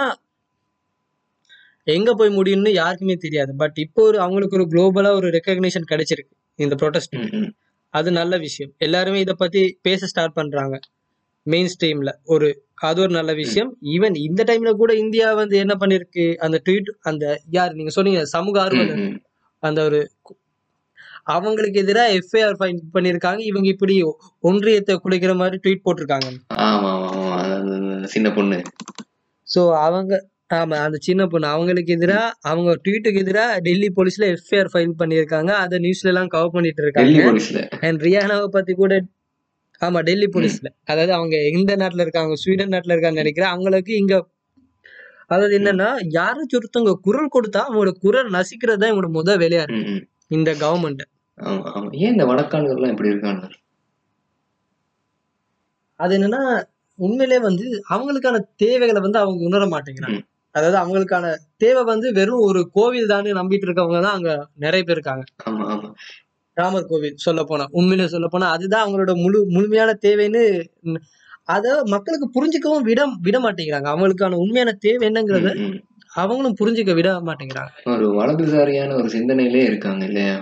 எங்க போய் முடியும்னு யாருக்குமே தெரியாது பட் இப்போ ஒரு அவங்களுக்கு ஒரு குளோபலா ஒரு ரெக்கக்னிஷன் கிடைச்சிருக்கு இந்த ப்ரொடெஸ்ட்டுக்கு ம் ம் அது நல்ல விஷயம் எல்லாருமே இதை பத்தி பேச ஸ்டார்ட் பண்றாங்க மெயின் ஸ்ட்ரீம்ல ஒரு அது ஒரு நல்ல ம் விஷயம் ஈவன் இந்த டைம்ல கூட இந்தியா வந்து என்ன பண்ணிருக்கு அந்த ட்வீட் அந்த யார் நீங்க சொன்னீங்க சமூக ம் ஆர்வலர் ம் அந்த ஒரு கு- அவங்களுக்கு எதிராக எஃப்ஐஆர் ஃபைல் பண்ணியிருக்காங்க இவங்க இப்படி ஒன்றியத்தை குலைக்கிற மாதிரி ட்வீட் போட்டிருக்காங்க ஆமா ஆமா ஆமா அந்த அந்த- அந்த சின்ன பொண்ணு ஸோ அவங்க ஆமா அந்த சின்ன பொண்ணு அவங்களுக்கு எதிரா அவங்க ட்வீட்டுக்கு எதிரா டெல்லி போலீஸ்ல எஃப்ஐஆர் ஃபைல் பண்ணியிருக்காங்க அதை நியூஸ்ல எல்லாம் கவர் பண்ணிட்டு டெல்லி இருக்காங்க போலீஸ்ல அண்ட் ரியானாவை பத்தி கூட ஆமா டெல்லி போலீஸ்ல அதாவது அவங்க எந்த நாட்டுல இருக்காங்க ஸ்வீடன் நாட்டுல இருக்கான்னு நினைக்கிறேன் அவங்களுக்கு இங்க அதாவது என்னன்னா யாராச்சும் ஒருத்தவங்க குரல் கொடுத்தா அவங்களோட குரல் நசிக்கிறது தான் இவங்களோட முத வேலையா இருக்கு ம், ம். இந்த கவர்மெண்ட் ஆமா ஆமா ஏன் இந்த வடக்கான்கள்லாம் இப்படி இருக்காங்க அது என்னன்னா உண்மையிலே வந்து அவங்களுக்கான தேவைகளை வந்து அவங்க உணர மாட்டேங்கிறாங்க ம். அதாவது அவங்களுக்கான தேவை வந்து வெறும் ஒரு கோவில் தானே நம்பிட்டு இருக்கவங்க தான் அங்க நிறைய பேர் இருக்காங்க ஆமா ஆமா ராமர் கோவில் சொல்ல போனா உண்மையிலே சொல்ல போனா அதுதான் அவங்களோட முழு முழுமையான தேவைன்னு ம், அத மக்களுக்கு புரிஞ்சுக்கவும் விட விட மாட்டேங்கிறாங்க அவங்களுக்கான உண்மையான தேவை என்னங்கிறத ம், ம். அவங்களும் புரிஞ்சுக்க விட மாட்டேங்கிறாங்க ஒரு வலதுசாரியான ஒரு சிந்தனையிலே இருக்காங்க இல்லையா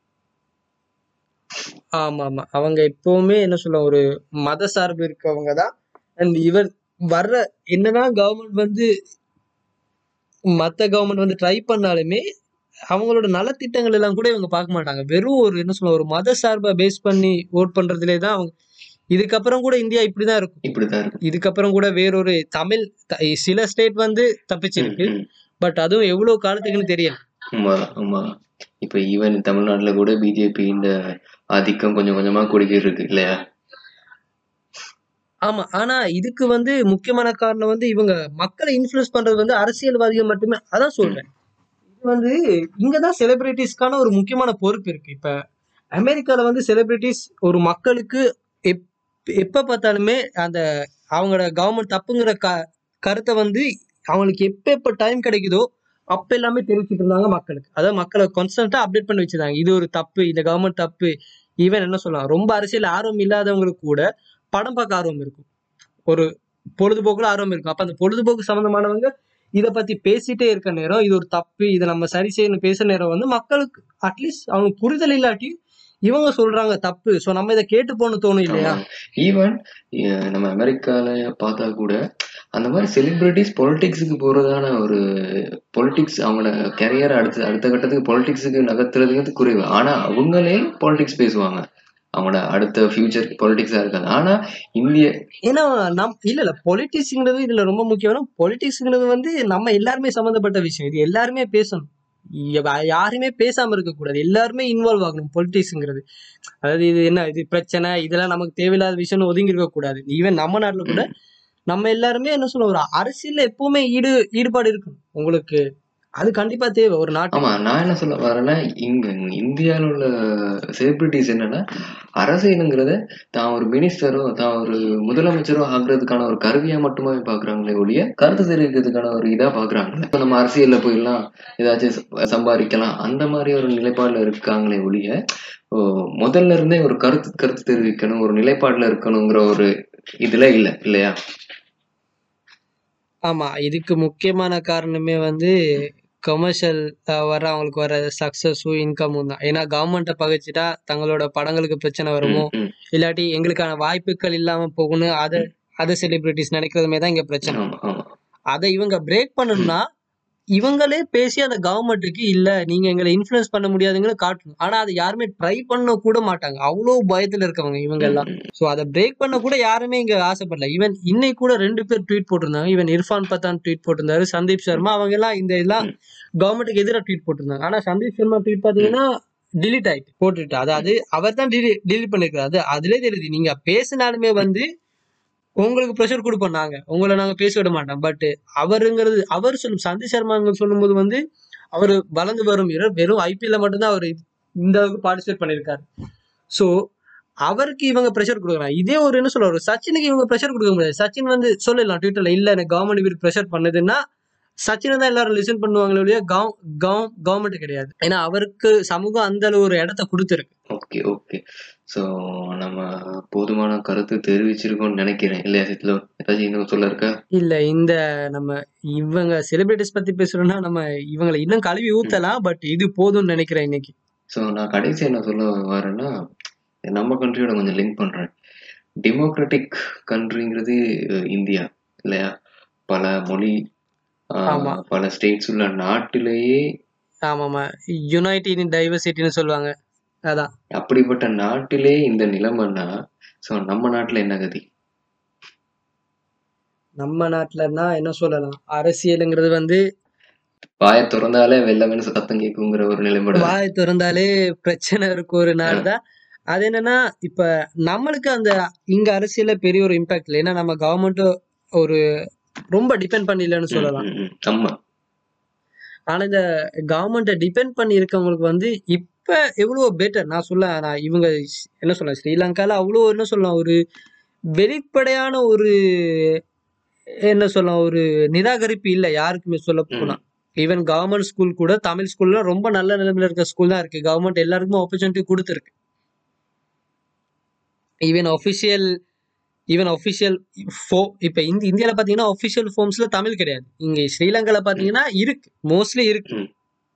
ஆமா ஆமா அவங்க எப்பவுமே என்ன சொல்ல ஒரு மத சார்பு இருக்கவங்க தான் அண்ட் இவன் வர்ற என்னதான் கவர்மெண்ட் வந்து மத்த கவர்மெண்ட் வந்து ட்ரை பண்ணாலுமே அவங்களோட நலத்திட்டங்கள் எல்லாம் கூட இவங்க பார்க்க மாட்டாங்க வெறும் ஒரு என்ன சொல்ல ஒரு மத சார்பை பேஸ் பண்ணி ஓட் பண்றதுலே தான் அவங்க இதுக்கப்புறம் கூட இந்தியா இப்படிதான் இருக்கும் இப்படித்தான் இருக்கும் இதுக்கப்புறம் கூட வேறொரு தமிழ் த- சில ஸ்டேட் வந்து ம், தப்பிச்சிருக்கு ம். பட் அதுவும் எவ்வளவு காலத்துக்குன்னு தெரியல உண்மைதான் உண்மைதான் இப்ப ஈவன் தமிழ்நாட்டுல கூட பிஜேபி இந்த ஆதிக்கம் கொஞ்சம் கொஞ்சமா கூடிக்கிட்டு இருக்கு இல்லையா ஆமா ஆனா இதுக்கு வந்து முக்கியமான காரணம் வந்து இவங்க மக்களை இன்ஃப்ளூயன்ஸ் பண்றது வந்து அரசியல்வாதிகள் மட்டுமே அதான் சொல்றேன் இது வந்து இங்கதான் செலிபிரிட்டிஸ்க்கான ஒரு முக்கியமான பொறுப்பு இருக்கு இப்ப அமெரிக்கால வந்து செலிபிரிட்டிஸ் ஒரு மக்களுக்கு எப் எப்ப பார்த்தாலுமே அந்த அவங்களோட கவர்மெண்ட் தப்புங்கிற க கருத்தை வந்து அவங்களுக்கு எப்ப எப்ப டைம் கிடைக்குதோ அப்ப எல்லாமே தெரிவிச்சிட்டு இருந்தாங்க மக்களுக்கு அதாவது மக்களை கான்ஸ்டன்டா அப்டேட் பண்ணி வச்சிருந்தாங்க இது ஒரு தப்பு இந்த கவர்மெண்ட் தப்பு ஈவன் என்ன சொல்லலாம் ரொம்ப அரசியல் ஆர்வம் இல்லாதவங்களுக்கு கூட படம் பார்க்க ஆர்வம் இருக்கும் ஒரு பொழுதுபோக்குல ஆர்வம் இருக்கும் அப்ப அந்த பொழுதுபோக்கு சம்பந்தமானவங்க இத பத்தி பேசிட்டே இருக்க நேரம் இது ஒரு தப்பு இதை நம்ம சரி செய்யணும் பேசுற நேரம் வந்து மக்களுக்கு அட்லீஸ்ட் அவங்க புரிதல் இல்லாட்டி இவங்க சொல்றாங்க தப்பு சோ நம்ம இதை கேட்டு போன்னு தோணும் இல்லையா ஈவன் நம்ம அமெரிக்கால பார்த்தா கூட அந்த மாதிரி செலிபிரிட்டிஸ் பொலிட்டிக்ஸுக்கு போறதான ஒரு பொலிட்டிக்ஸ் அவங்களோட கெரியர் அடுத்த அடுத்த கட்டத்துக்கு பொலிட்டிக்ஸுக்கு நகர்த்துறதுங்கிறது குறைவு ஆனா அவங்களே பொலிட்டிக்ஸ் பேசுவாங்க அவங்களோட அடுத்த ஃபியூச்சர் பொலிட்டிக்ஸா இருக்காது ஆனா இந்திய ஏன்னா நம் இல்ல இல்ல பொலிட்டிக்ஸ்ங்கிறது இதுல ரொம்ப முக்கியம் பொலிட்டிக்ஸ்ங்கிறது வந்து நம்ம எல்லாருமே சம்மந்தப்பட்ட விஷயம் இது எல்லாருமே பேசணும் யா- யாருமே பேசாம இருக்க கூடாது எல்லாருமே இன்வால்வ் ஆகணும் பொலிட்டிக்ஸ்ங்கிறது அதாவது இது என்ன இது பிரச்சனை இதெல்லாம் நமக்கு தேவையில்லாத விஷயம்னு ஒதுங்கி இருக்க கூடாது ஈவன் நம்ம நாட்டுல கூட நம்ம எல்லாருமே என்ன சொல்ல ஒரு அரசியல்ல எப்பவுமே ஈடு ஈடுபாடு இருக்கணும் உங்களுக்கு அது கண்டிப்பா தேவை ஒரு நாட்டு ஆமா நான் என்ன சொல்ல வரேன்னா இங்க இந்தியாவில் உள்ள செலிபிரிட்டிஸ் என்னன்னா அரசியலுங்கிறத தான் ஒரு மினிஸ்டரோ தான் ஒரு முதலமைச்சரோ ஆகுறதுக்கான ஒரு கருவியா மட்டுமே பாக்குறாங்களே ஒழிய கருத்து தெரிவிக்கிறதுக்கான ஒரு இதா பாக்குறாங்க இப்ப நம்ம அரசியல்ல போயிடலாம் ஏதாச்சும் ச- சம்பாதிக்கலாம் அந்த மாதிரி ஒரு நிலைப்பாடுல இருக்காங்களே ஒழிய ஓ, முதல்ல இருந்தே ஒரு கருத்து கருத்து தெரிவிக்கணும் ஒரு நிலைப்பாடுல இருக்கணுங்கிற ஒரு இதுல இல்ல இல்லையா ஆமா இதுக்கு முக்கியமான காரணமே வந்து கமர்ஷியல் வர அவங்களுக்கு வர சக்சஸும் இன்கமும் தான் ஏன்னா கவர்மெண்ட்டை பகைச்சிட்டா தங்களோட படங்களுக்கு பிரச்சனை வருமோ ம், ம். இல்லாட்டி எங்களுக்கான வாய்ப்புகள் இல்லாம போகணும் அதை அதை செலிபிரிட்டிஸ் நினைக்கிறதுமே தான் இங்க பிரச்சனை ஆமா ஆமா அதை இவங்க பிரேக் பண்ணணும்னா இவங்களே பேசி அந்த கவர்மெண்ட்டுக்கு இல்ல நீங்க எங்களை இன்ஃப்ளூயன்ஸ் பண்ண முடியாதுங்கன்னு காட்டணும் ஆனா அதை யாருமே ட்ரை பண்ண கூட மாட்டாங்க அவ்வளவு பயத்துல இருக்கவங்க இவங்க எல்லாம் சோ அதை பிரேக் பண்ண கூட யாருமே இங்க ஆசைப்படல ஈவன் இன்னைக்கு கூட ரெண்டு பேர் ட்வீட் போட்டிருந்தாங்க ஈவன் இர்ஃபான் பத்தான் ட்வீட் போட்டிருந்தாரு சந்தீப் சர்மா அவங்க எல்லாம் இந்த எல்லாம் கவர்மெண்ட்டுக்கு எதிராக ட்வீட் போட்டிருந்தாங்க ஆனா சந்தீப் சர்மா ட்வீட் பாத்தீங்கன்னா டிலீட் ஆயிட்டு போட்டுட்டு அதாவது அவர் தான் டிலீட் பண்ணிருக்காரு அது அதுலயே தெரியுது நீங்க பேசினாலுமே வந்து உங்களுக்கு ப்ரெஷர் கொடுப்போம் நாங்க உங்களை நாங்க பேச விட மாட்டோம் பட் அவருங்கிறது அவர் சொல்லும் சந்தீப் சர்மா சொல்லும்போது வந்து அவர் வளர்ந்து வரும் வீரர் வெறும் ஐபிஎல்ல மட்டும்தான் அவர் இந்த அளவுக்கு பார்ட்டிசிபேட் பண்ணியிருக்காரு ஸோ அவருக்கு இவங்க ப்ரெஷர் கொடுக்குறாங்க இதே ஒரு என்ன சொல்ல ஒரு சச்சினுக்கு இவங்க ப்ரெஷர் கொடுக்க முடியாது சச்சின் வந்து சொல்லலாம் ட்விட்டர்ல இல்ல எனக்கு கவர்மெண்ட் இவர் ப்ரெஷர் பண்ணுதுன்னா சச்சினை தான் எல்லாரும் லிசன் பண்ணுவாங்களே ஒழிய கவர்மெண்ட் கிடையாது ஏன்னா அவருக்கு சமூகம் அந்த அளவு ஒரு இடத்த கொடுத்துருக்கு ஓகே ஓகே ஸோ நம்ம போதுமான கருத்து தெரிவிச்சிருக்கோம்னு நினைக்கிறேன் இல்லையா சித்லோ ஏதாச்சும் இன்னும் சொல்ல இருக்கா இல்ல இந்த நம்ம இவங்க செலிபிரிட்டிஸ் பத்தி பேசுறோம்னா நம்ம இவங்களை இன்னும் கழுவி ஊத்தலாம் பட் இது போதும்னு நினைக்கிறேன் இன்னைக்கு ஸோ நான் கடைசி என்ன சொல்ல வரேன்னா நம்ம கண்ட்ரியோட கொஞ்சம் லிங்க் பண்றேன் டெமோக்ராட்டிக் கண்ட்ரிங்கிறது இந்தியா இல்லையா பல மொழி ஆஹ், ஆமா. பல ஸ்டேட்ஸ் உள்ள நாட்டிலேயே ஆமாமா யுனைட்டி இன் டைவர்சிட்டின்னு சொல்லுவாங்க அதான் அப்படிப்பட்ட நாட்டிலே இந்த நிலைமைன்னா ஸோ நம்ம நாட்டில் என்ன கதி நம்ம நாட்டுலன்னா என்ன சொல்லலாம் அரசியலுங்கிறது வந்து வாயை திறந்தாலே வெள்ளமென்னு சத்தம் கேட்குங்கிற ஒரு நிலைப்பாடு வாய் திறந்தாலே பிரச்சனை இருக்கும் ஒரு நாடு தான் அது என்னன்னா இப்ப நம்மளுக்கு அந்த இங்க அரசியல்ல பெரிய ஒரு இம்பாக்ட் இல்லை ஏன்னா நம்ம கவர்மெண்ட் ஒரு ரொம்ப டிபெண்ட் பண்ணிடலன்னு சொல்லலாம் ம், ம், ம். ஆமா ஆனா இந்த கவர்மெண்ட்டை டிபெண்ட் பண்ணி இருக்கவங்களுக்கு வந்து இப்ப எவ்வளவு பெட்டர் நான் சொல்ல நான் இவங்க ஸ்- என்ன சொல்ல ஸ்ரீலங்கால அவ்வளோ என்ன சொல்லலாம் ஒரு வெளிப்படையான ஒரு என்ன சொல்லலாம் ஒரு நிராகரிப்பு இல்லை யாருக்குமே சொல்ல போனா ஈவன் கவர்மெண்ட் ஸ்கூல் கூட தமிழ் ஸ்கூல்ல ரொம்ப நல்ல நிலைமையில இருக்க ஸ்கூல் தான் இருக்கு கவர்மெண்ட் எல்லாருக்குமே ஆப்பர்ச்சுனிட்டி கொடுத்துருக்கு ஈவன் ஒஃபிஷியல் ஈவன் ஒஃபிஷியல் ஃபோ இப்போ இந்த இந்தியாவில் பார்த்தீங்கன்னா ஒஃபிஷியல் ஃபார்ம்ஸ்ல தமிழ் கிடையாது இங்கே ஸ்ரீலங்கால பார்த்தீங்கன்னா இருக்கு மோஸ்ட்லி இருக்கு ம்.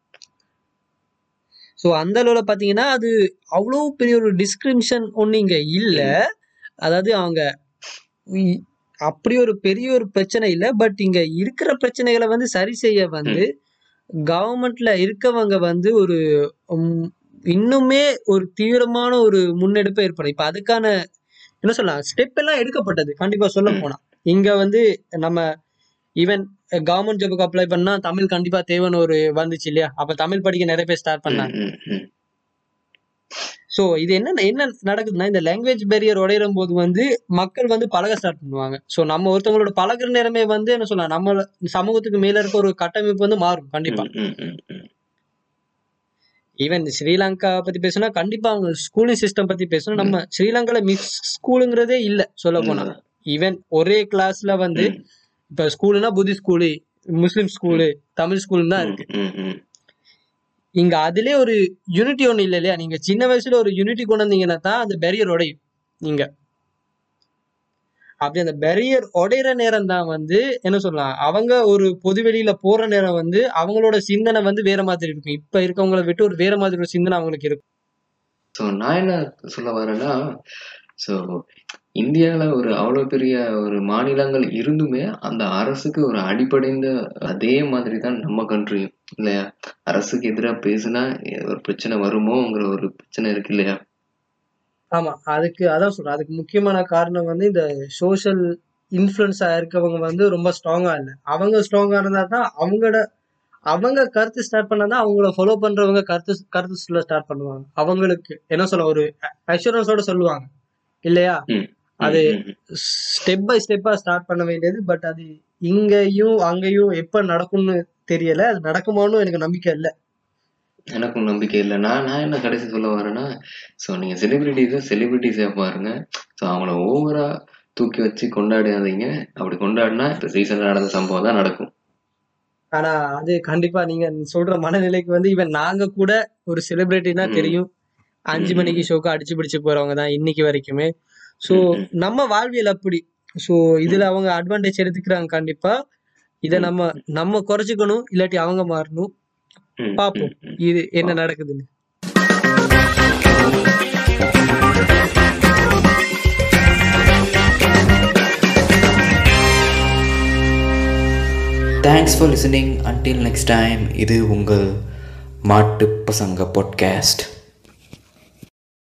ஸோ அந்த அளவில் பார்த்தீங்கன்னா அது அவ்வளோ பெரிய ஒரு டிஸ்கிரிமிஷன் ஒன்று இங்கே இல்லை அதாவது அவங்க இ- அப்படி ஒரு பெரிய ஒரு பிரச்சனை இல்லை பட் இங்க இருக்கிற பிரச்சனைகளை வந்து சரி செய்ய வந்து கவர்மெண்ட்ல இருக்கவங்க வந்து ஒரு உம், இன்னுமே ஒரு தீவிரமான ஒரு முன்னெடுப்பை ஏற்படும் இப்ப அதுக்கான என்ன சொல்லலாம் ஸ்டெப் எல்லாம் எடுக்கப்பட்டது கண்டிப்பா சொல்ல ம். போனா இங்க வந்து நம்ம ஈவன் கவர்மெண்ட் ஜாபுக்கு அப்ளை பண்ணா தமிழ் கண்டிப்பா தேவைன்னு ஒரு வந்துச்சு இல்லையா அப்ப தமிழ் படிக்க நிறைய பேர் ஸ்டார்ட் பண்ணாங்க ம், ம், ம். ஸோ இது என்ன என்ன நடக்குதுன்னா இந்த லாங்குவேஜ் பேரியர் உடையிற போது வந்து மக்கள் வந்து பழக ஸ்டார்ட் பண்ணுவாங்க ஸோ நம்ம ஒருத்தவங்களோட பழகுற நேரமே வந்து என்ன சொல்லலாம் நம்ம சமூகத்துக்கு மேல இருக்க ஒரு கட்டமைப்பு வந்து மாறும் கண்டிப்பா ம், ம், ம், ம். ஈவன் ஸ்ரீலங்கா பத்தி பேசணும்னா கண்டிப்பா அவங்க ஸ்கூலிங் சிஸ்டம் பத்தி பேசணும் நம்ம ஸ்ரீலங்கால மிக்ஸ் ஸ்கூலுங்கிறதே இல்ல சொல்ல போனா உண்மைதான். ஈவன் ஒரே கிளாஸ்ல வந்து ம், இப்ப ஸ்கூலுனா புத்தி ஸ்கூலு முஸ்லிம் ஸ்கூலு தமிழ் ஸ்கூல் தான் ம், இருக்கு ம், ம். இங்க அதுலயே ஒரு யூனிட்டி ஒண்ணு இல்ல இல்லையா நீங்க சின்ன வயசுல ஒரு யூனிட்டி கொண்டு வந்தீங்கன்னா தான் அந்த பேரியர் உடையும் நீங்க அப்படி அந்த பேரியர் உடையிற நேரம் தான் வந்து என்ன சொல்லலாம் அவங்க ஒரு பொது வெளியில போற நேரம் வந்து அவங்களோட சிந்தனை வந்து வேற மாதிரி இருக்கும் இப்ப இருக்கவங்கள விட்டு ஒரு வேற மாதிரி ஒரு சிந்தனை அவங்களுக்கு இருக்கும் ஸோ நான் என்ன சொல்ல வரேன்னா ஸோ இந்தியாவில் ஒரு அவ்வளோ பெரிய ஒரு மாநிலங்கள் இருந்துமே அந்த அரசுக்கு ஒரு அடிப்படைந்த அதே மாதிரி தான் நம்ம கண்ட்ரியும் இல்லையா அரசுக்கு எதிராக பேசுனா ஒரு பிரச்சனை வருமோங்கிற ஒரு பிரச்சனை இருக்கு இல்லையா ஆமா அதுக்கு அதான் சொல்றேன் அதுக்கு முக்கியமான காரணம் வந்து இந்த சோஷியல் இன்ஃப்ளூயன்ஸா இருக்கவங்க வந்து ரொம்ப ஸ்ட்ராங்கா இல்லை அவங்க ஸ்ட்ராங்கா இருந்தா தான் அவங்களோட அவங்க கருத்து ஸ்டார்ட் பண்ணாதான் அவங்கள ஃபாலோ பண்றவங்க கருத்து கருத்து சொல்ல ஸ்டார்ட் பண்ணுவாங்க அவங்களுக்கு என்ன சொல்ல ஒரு அஷூரன்ஸோட சொல்லுவாங்க இல்லையா ம். அது ம், ம், ஸ்டெப் பை ஸ்டெப்பா ஸ்டார்ட் பண்ண வேண்டியது பட் அது இங்கேயும் அங்கேயும் எப்ப நடக்கும்னு தெரியல அது நடக்குமான்னு எனக்கு நம்பிக்கை இல்லை எனக்கும் நம்பிக்கை இல்லை நான் நான் என்ன கடைசி சொல்ல வரேன்னா ஸோ நீங்கள் செலிபிரிட்டிஸை செலிபிரிட்டிஸாக பாருங்க ஸோ அவங்கள ஓவரா தூக்கி வச்சு கொண்டாடாதீங்க அப்படி கொண்டாடினா இப்போ ரீசெண்டாக நடந்த சம்பவம் தான் நடக்கும் ஆனா அது கண்டிப்பா நீங்க சொல்ற மனநிலைக்கு வந்து இவன் நாங்க கூட ஒரு செலிபிரிட்டினா ம். தெரியும் அஞ்சு ம். மணிக்கு ஷோக்கு அடிச்சு பிடிச்சு போறவங்க தான் இன்னைக்கு வரைக்குமே சோ ம், ம். நம்ம வாழ்வியல் அப்படி சோ இதுல அவங்க அட்வான்டேஜ் எடுத்துக்கிறாங்க கண்டிப்பா இத ம். நம்ம நம்ம குறைச்சிக்கணும் இல்லாட்டி அவங்க மாறணும் ம், பாப்போம் ம், ம். இது என்ன நடக்குதுன்னு thanks for listening until next time இது உங்கள் மாட்டு பசங்க பாட்காஸ்ட்